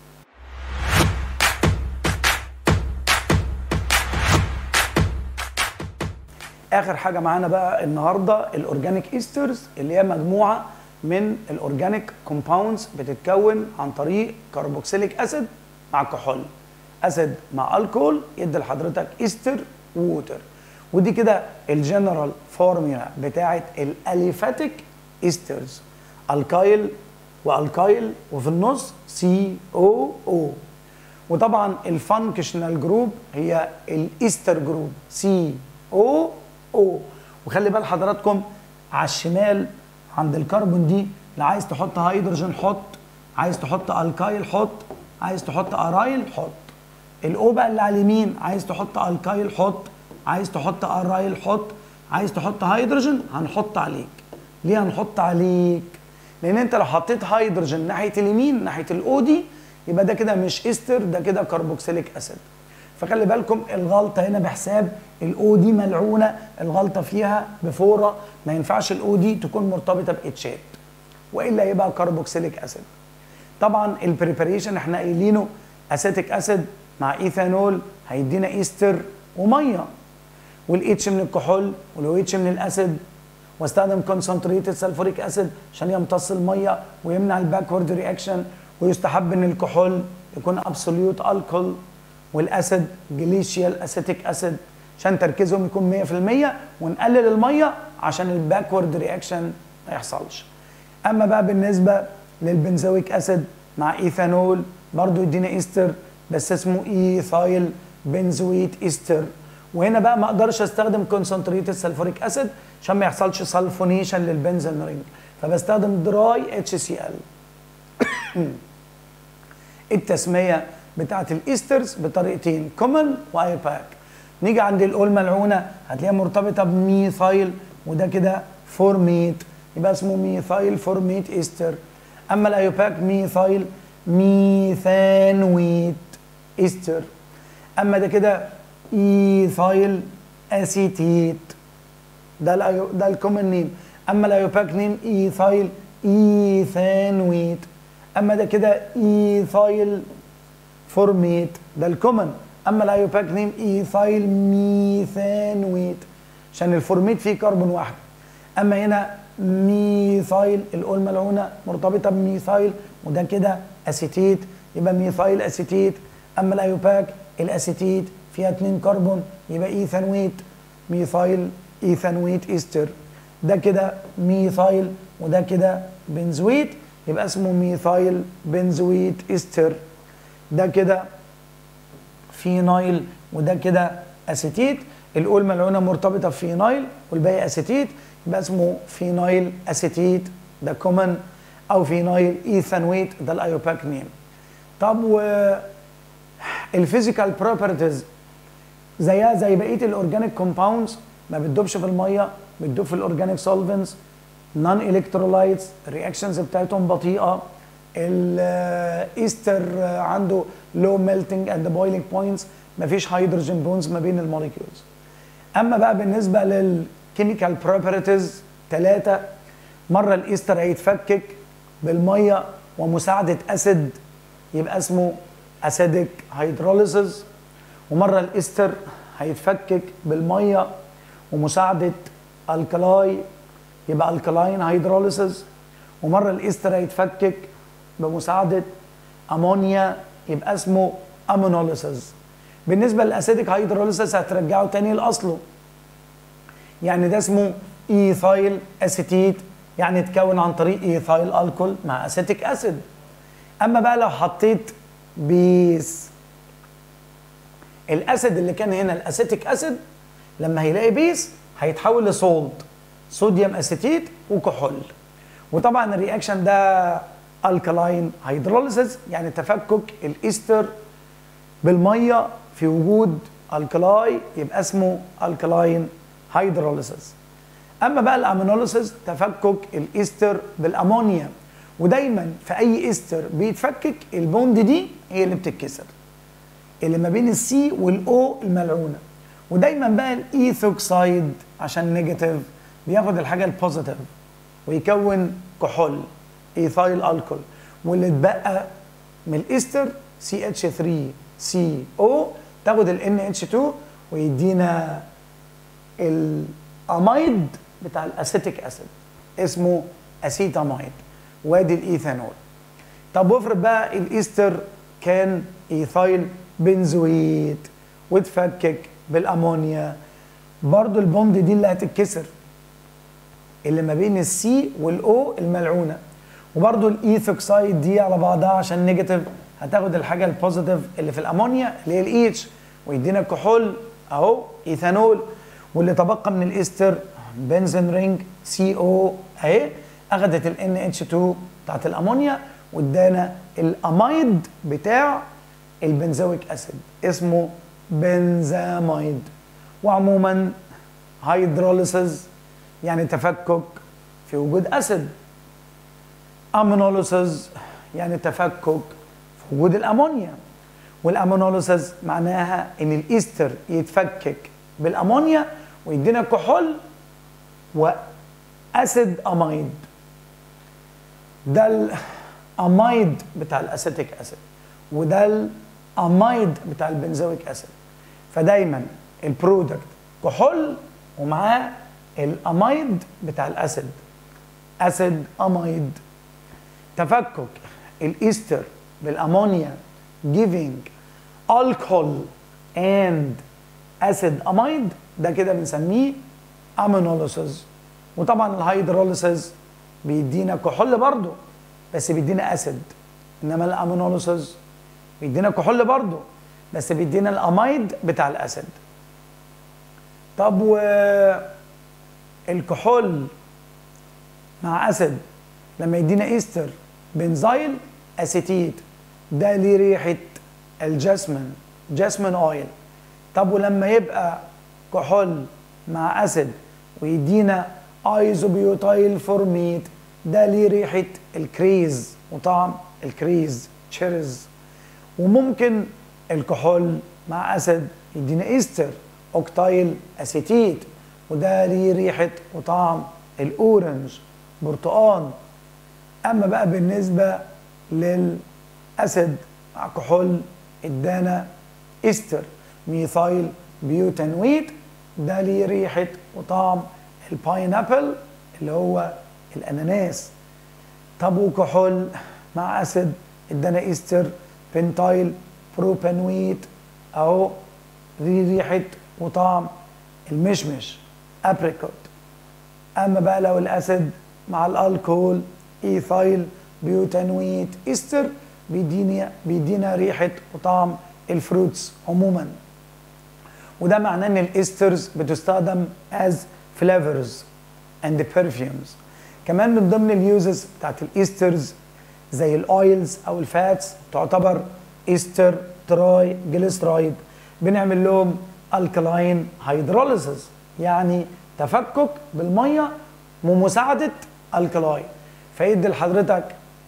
اخر حاجه معانا بقى النهارده الاورجانيك ايسترز اللي هي مجموعه من الاورجانيك كومباوندز بتتكون عن طريق كربوكسيليك اسيد مع كحول اسيد مع الكول يدي لحضرتك ايستر ووتر ودي كده الجنرال فورميلا بتاعه الاليفاتيك ايسترز الكايل والكايل وفي النص سي او او وطبعا الفانكشنال جروب هي الايستر جروب سي او او وخلي بال حضراتكم على الشمال عند الكربون دي اللي عايز تحط هيدروجين حط عايز تحط الكايل حط عايز تحط ارايل حط الاو بقى اللي على اليمين عايز تحط الكايل حط عايز تحط ارايل حط عايز تحط هيدروجين هنحط عليك ليه هنحط عليك لان انت لو حطيت هيدروجين ناحيه اليمين ناحيه الاو دي يبقى ده كده مش استر ده كده كربوكسيليك اسيد فخلي بالكم الغلطه هنا بحساب الاو دي ملعونه الغلطه فيها بفوره ما ينفعش الاو دي تكون مرتبطه باتشات والا يبقى كربوكسيليك اسيد طبعا البريباريشن احنا قايلينه اسيتيك اسيد مع ايثانول هيدينا ايستر وميه والاتش من الكحول والاو اتش من الاسيد واستخدم كونسنتريتد سلفوريك اسيد عشان يمتص الميه ويمنع الباكورد رياكشن ويستحب ان الكحول يكون ابسوليوت الكول والاسيد جليشيال اسيتيك اسيد عشان تركيزهم يكون 100% ونقلل الميه عشان الباكورد رياكشن ما يحصلش اما بقى بالنسبه للبنزويك اسيد مع ايثانول برضو يدينا ايستر بس اسمه ايثايل بنزويت ايستر وهنا بقى ما اقدرش استخدم كونسنتريتد سلفوريك اسيد عشان ما يحصلش سلفونيشن للبنزين رينج فبستخدم دراي اتش سي ال التسميه بتاعت الايسترز بطريقتين كومن وايباك نيجي عند الاول ملعونه هتلاقيها مرتبطه بميثايل وده كده فورميت يبقى اسمه ميثايل فورميت ايستر اما الايوباك ميثايل ميثانويت ايستر اما ده كده ايثايل اسيتيت ده الأيو ده الكومن نيم اما الايوباك نيم ايثايل ايثانويت اما ده كده ايثايل فورميت ده الكومن اما الايوباك نيم ايثايل ميثانويت عشان الفورميت فيه كربون واحد اما هنا ميثايل الاول ملعونه مرتبطه بميثايل وده كده اسيتيت يبقى ميثايل اسيتيت اما الايوباك الاسيتيت فيها اتنين كربون يبقى ايثانويت ميثايل ايثانويت ايستر ده كده ميثايل وده كده بنزويت يبقى اسمه ميثايل بنزويت ايستر ده كده فينايل وده كده اسيتيت الاول ملعونه مرتبطه بفينايل والباقي اسيتيت يبقى اسمه فينايل اسيتيت ده كومن او فينايل ايثانويت ده الايوباك نيم طب و الفيزيكال بروبرتيز زيها زي بقيه الاورجانيك كومباوندز ما بتدوبش في الميه بتدوب في الاورجانيك سولفنتس نون الكترولايتس الرياكشنز بتاعتهم بطيئه الايستر عنده لو ميلتنج اند بويلينج بوينتس مفيش هيدروجين بونز ما بين الموليكيولز اما بقى بالنسبه للكيميكال بروبرتيز ثلاثه مره الايستر هيتفكك بالميه ومساعده اسيد يبقى اسمه اسيدك هيدروليسيس ومره الايستر هيتفكك بالميه ومساعده الكلاي يبقى الكلاين هيدروليسيس ومره الايستر هيتفكك بمساعده امونيا يبقى اسمه امونوليسيس بالنسبه للاسيدك هيدروليسيس هترجعه تاني لاصله يعني ده اسمه ايثايل اسيتيت يعني اتكون عن طريق ايثايل الكول مع اسيتيك اسيد اما بقى لو حطيت بيس الاسيد اللي كان هنا الاسيتيك اسيد لما هيلاقي بيس هيتحول لصولت صوديوم اسيتيت وكحول وطبعا الرياكشن ده الكلاين هيدروليسيس يعني تفكك الايستر بالميه في وجود الكلاي يبقى اسمه الكلاين هيدروليسيس اما بقى الامينوليسيس تفكك الايستر بالامونيا ودايما في اي استر بيتفكك البوند دي هي اللي بتتكسر اللي ما بين السي والاو الملعونه ودايما بقى الايثوكسايد عشان نيجاتيف بياخد الحاجه البوزيتيف ويكون كحول ايثايل الكول واللي اتبقى من الاستر سي اتش 3 سي او تاخد ال ان اتش 2 ويدينا الامايد بتاع الاسيتيك اسيد اسمه اسيتامايد وادي الايثانول طب وافرض بقى الايستر كان ايثايل بنزويت واتفكك بالامونيا برضو البوند دي اللي هتتكسر اللي ما بين السي والاو الملعونه وبرضو الايثوكسايد دي على بعضها عشان نيجاتيف هتاخد الحاجه البوزيتيف اللي في الامونيا اللي هي الاتش ويدينا الكحول اهو ايثانول واللي تبقى من الاستر بنزين رينج سي او اهي اخذت ال ان اتش 2 بتاعت الامونيا وادانا الامايد بتاع البنزويك اسيد اسمه بنزامايد وعموما هيدروليسيس يعني تفكك في وجود اسيد امونوليسيس يعني تفكك في وجود الامونيا والامونوليسيس معناها ان الايستر يتفكك بالامونيا ويدينا كحول واسيد امايد ده الامايد بتاع الاسيتيك اسيد وده الامايد بتاع البنزويك اسيد فدايما البرودكت كحول ومعاه الامايد بتاع الاسيد اسيد امايد تفكك الايستر بالامونيا giving alcohol and acid amide ده كده بنسميه امينوليسيس وطبعا الهيدروليسيس بيدينا كحول برضه بس بيدينا اسيد انما الامينوليسيس بيدينا كحول برضه بس بيدينا الامايد بتاع الاسيد طب و الكحول مع اسيد لما يدينا ايستر بنزايل اسيتيت ده ليه ريحه الجاسمين جاسمين اويل طب ولما يبقى كحول مع اسيد ويدينا ايزوبيوتايل فورميت ده ليه ريحه الكريز وطعم الكريز تشيرز وممكن الكحول مع اسيد يدينا ايستر اوكتايل اسيتيت وده ليه ريحه وطعم الاورنج برتقان اما بقى بالنسبه للاسيد مع كحول ادانا استر ميثايل بيوتانويت ده ليه ريحه وطعم الباينابل اللي هو الاناناس طب وكحول مع اسيد ادانا استر بنتايل بروبانويت اهو ليه ريحه وطعم المشمش ابريكوت اما بقى لو الاسيد مع الالكول ايثايل بيوتانويت استر بيدينا بيدينا ريحه وطعم الفروتس عموما وده معناه ان الاسترز بتستخدم as flavors and perfumes كمان من ضمن اليوزز بتاعت الاسترز زي الاويلز او الفاتس تعتبر استر تراي جليسرايد بنعمل لهم الكلاين هيدروليسيس يعني تفكك بالميه ومساعده الكلاين فيدي لحضرتك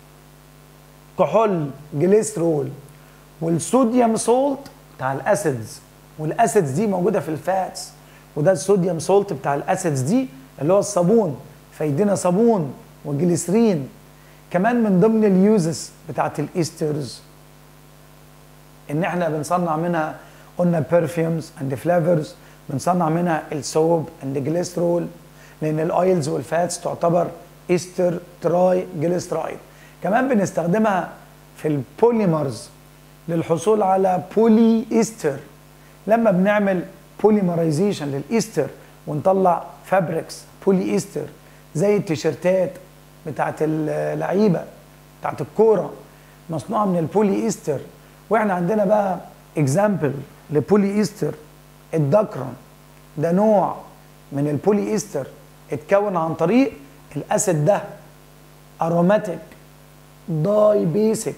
كحول جليسرول والصوديوم سولت بتاع الاسيدز والاسيدز دي موجوده في الفاتس وده الصوديوم سولت بتاع الاسيدز دي اللي هو الصابون فيدينا صابون وجليسرين كمان من ضمن اليوزز بتاعت الايسترز ان احنا بنصنع منها قلنا برفيومز اند فلافرز بنصنع منها السوب اند جليسرول لان الاويلز والفاتس تعتبر ايستر تراي جليسرايد كمان بنستخدمها في البوليمرز للحصول على بولي ايستر لما بنعمل بوليمرايزيشن للايستر ونطلع فابريكس بولي ايستر زي التيشيرتات بتاعت اللعيبه بتاعت الكوره مصنوعه من البولي ايستر واحنا عندنا بقى اكزامبل لبولي ايستر الدكرون ده نوع من البولي ايستر اتكون عن طريق الاسيد ده اروماتيك داي بيسك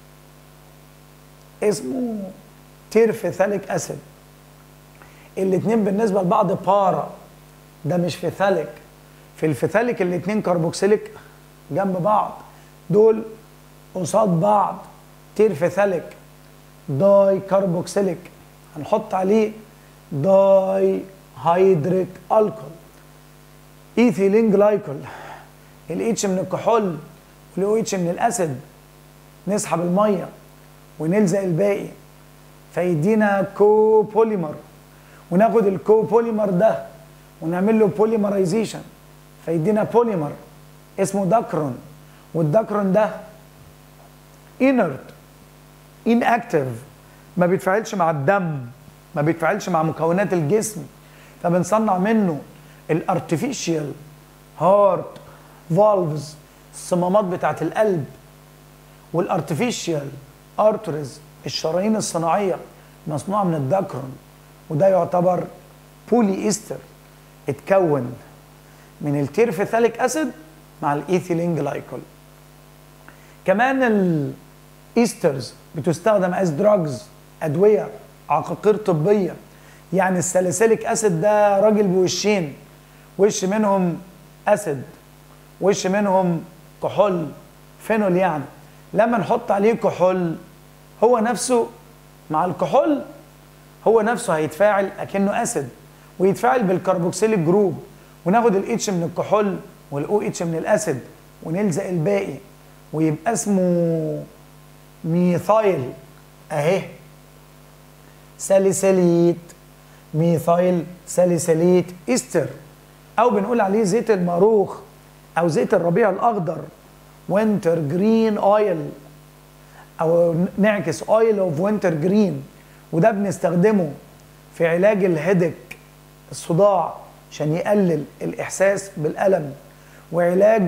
اسمه تيرفيثاليك اسيد الاتنين بالنسبه لبعض بارا ده مش فيثاليك في الفيثاليك الاتنين كربوكسيليك جنب بعض دول قصاد بعض تيرفيثاليك داي كربوكسيليك هنحط عليه داي هيدريك الكول ايثيلين جلايكول الاتش من الكحول والاو اتش من الاسيد نسحب الميه ونلزق الباقي فيدينا كو بوليمر وناخد الكو بوليمر ده ونعمل له بوليمرايزيشن فيدينا بوليمر اسمه داكرون والداكرون ده انرت inactive ما بيتفاعلش مع الدم ما بيتفاعلش مع مكونات الجسم فبنصنع منه الارتفيشال هارت فالفز الصمامات بتاعت القلب والارتفيشال ارترز الشرايين الصناعيه مصنوعه من الداكرون وده يعتبر بولي ايستر اتكون من التيرفيثاليك اسيد مع الايثيلين جلايكول كمان الايسترز بتستخدم از دراجز ادويه عقاقير طبيه يعني الساليسيليك اسيد ده راجل بوشين وش منهم اسيد وش منهم كحول فينول يعني لما نحط عليه كحول هو نفسه مع الكحول هو نفسه هيتفاعل اكنه اسيد ويتفاعل بالكربوكسيليك جروب وناخد الاتش من الكحول والاو اتش من الاسيد ونلزق الباقي ويبقى اسمه ميثايل اهي ساليسيليت ميثايل ساليسيليت استر او بنقول عليه زيت الماروخ او زيت الربيع الاخضر وينتر جرين اويل او نعكس اويل اوف وينتر جرين وده بنستخدمه في علاج الهيدك الصداع عشان يقلل الاحساس بالالم وعلاج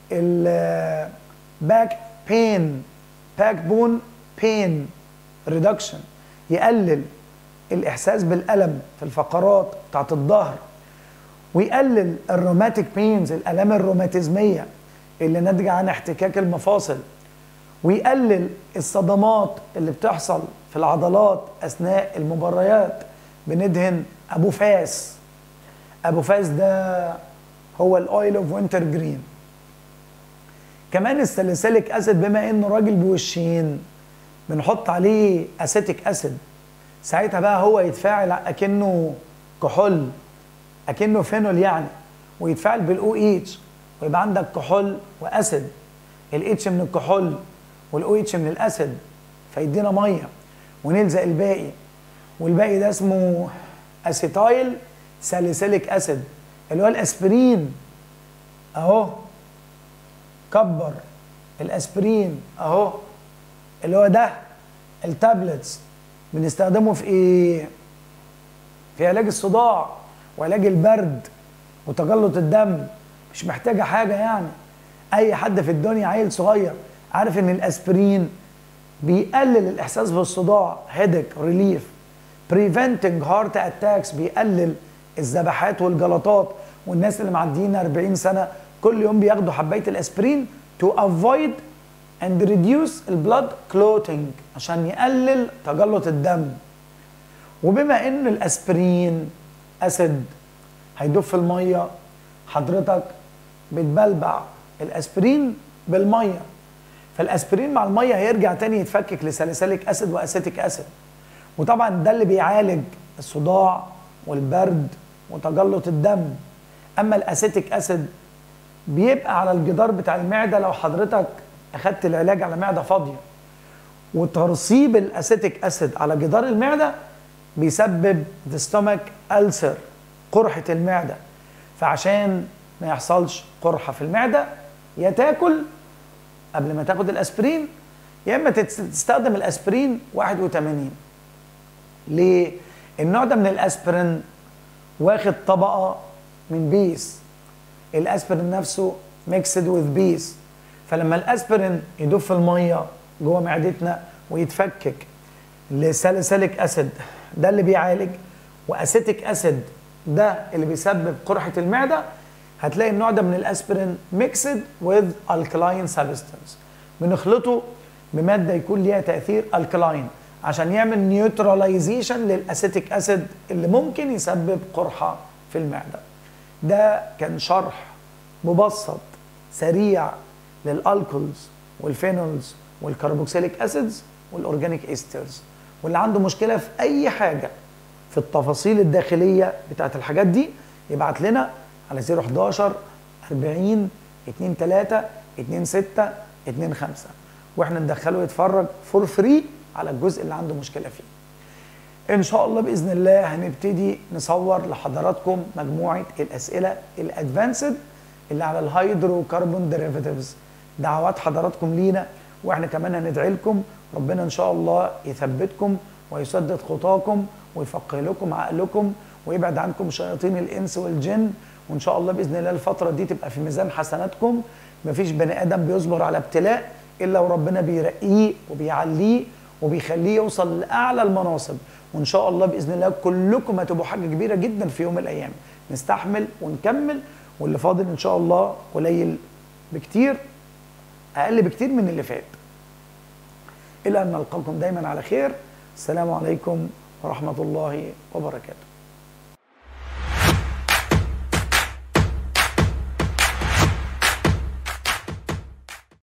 الباك بين باك بون بين ريدكشن يقلل الاحساس بالالم في الفقرات بتاعت الظهر ويقلل الروماتيك بينز الالام الروماتيزميه اللي ناتجه عن احتكاك المفاصل ويقلل الصدمات اللي بتحصل في العضلات اثناء المباريات بندهن ابو فاس ابو فاس ده هو الاويل اوف وينتر جرين كمان الساليسيليك اسيد بما انه راجل بوشين بنحط عليه اسيتيك اسيد ساعتها بقى هو يتفاعل اكنه كحول اكنه فينول يعني ويتفاعل بالاو اتش ويبقى عندك كحول واسيد الاتش من الكحول والاو اتش من الاسيد فيدينا ميه ونلزق الباقي والباقي ده اسمه اسيتايل ساليسيليك اسيد اللي هو الاسبرين اهو كبر الاسبرين اهو اللي هو ده التابلتس بنستخدمه في ايه في علاج الصداع وعلاج البرد وتجلط الدم مش محتاجه حاجه يعني اي حد في الدنيا عيل صغير عارف ان الاسبرين بيقلل الاحساس بالصداع هيدك ريليف بريفنتنج هارت اتاكس بيقلل الذبحات والجلطات والناس اللي معديين 40 سنه كل يوم بياخدوا حبايه الاسبرين تو افويد and reduce البلاد clotting عشان يقلل تجلط الدم وبما ان الاسبرين اسيد هيدوب في الميه حضرتك بتبلبع الاسبرين بالميه فالاسبرين مع الميه هيرجع تاني يتفكك لساليسيليك اسيد واسيتيك اسيد وطبعا ده اللي بيعالج الصداع والبرد وتجلط الدم اما الاسيتيك اسيد بيبقى على الجدار بتاع المعده لو حضرتك اخدت العلاج على معده فاضيه وترسيب الاسيتيك اسيد على جدار المعده بيسبب the stomach ulcer قرحه المعده فعشان ما يحصلش قرحه في المعده يا تاكل قبل ما تاخد الاسبرين يا اما تستخدم الاسبرين 81 ليه؟ النوع ده من الاسبرين واخد طبقه من بيس الاسبرين نفسه ميكسد وذ بيس فلما الاسبرين يدوب في الميه جوه معدتنا ويتفكك لساليسيليك اسيد ده اللي بيعالج واسيتيك اسيد ده اللي بيسبب قرحه المعده هتلاقي النوع ده من الاسبرين ميكسد وذ الكلاين سبستنس بنخلطه بماده يكون ليها تاثير الكلاين عشان يعمل نيوتراليزيشن للاسيتيك اسيد اللي ممكن يسبب قرحه في المعده ده كان شرح مبسط سريع للالكولز والفينولز والكربوكسيليك اسيدز والاورجانيك استرز واللي عنده مشكله في اي حاجه في التفاصيل الداخليه بتاعت الحاجات دي يبعت لنا على 011 40 23 26 25 واحنا ندخله يتفرج فور فري على الجزء اللي عنده مشكله فيه. ان شاء الله باذن الله هنبتدي نصور لحضراتكم مجموعه الاسئله الادفانسد اللي على الهيدروكربون ديريفاتيفز دعوات حضراتكم لينا واحنا كمان هندعي لكم ربنا ان شاء الله يثبتكم ويسدد خطاكم ويفقه لكم عقلكم ويبعد عنكم شياطين الانس والجن وان شاء الله باذن الله الفتره دي تبقى في ميزان حسناتكم مفيش بني ادم بيصبر على ابتلاء الا وربنا بيرقيه وبيعليه وبيخليه يوصل لاعلى المناصب وان شاء الله باذن الله كلكم هتبقوا حاجه كبيره جدا في يوم من الايام نستحمل ونكمل واللي فاضل ان شاء الله قليل بكتير اقل بكتير من اللي فات الى ان نلقاكم دايما على خير السلام عليكم ورحمه الله وبركاته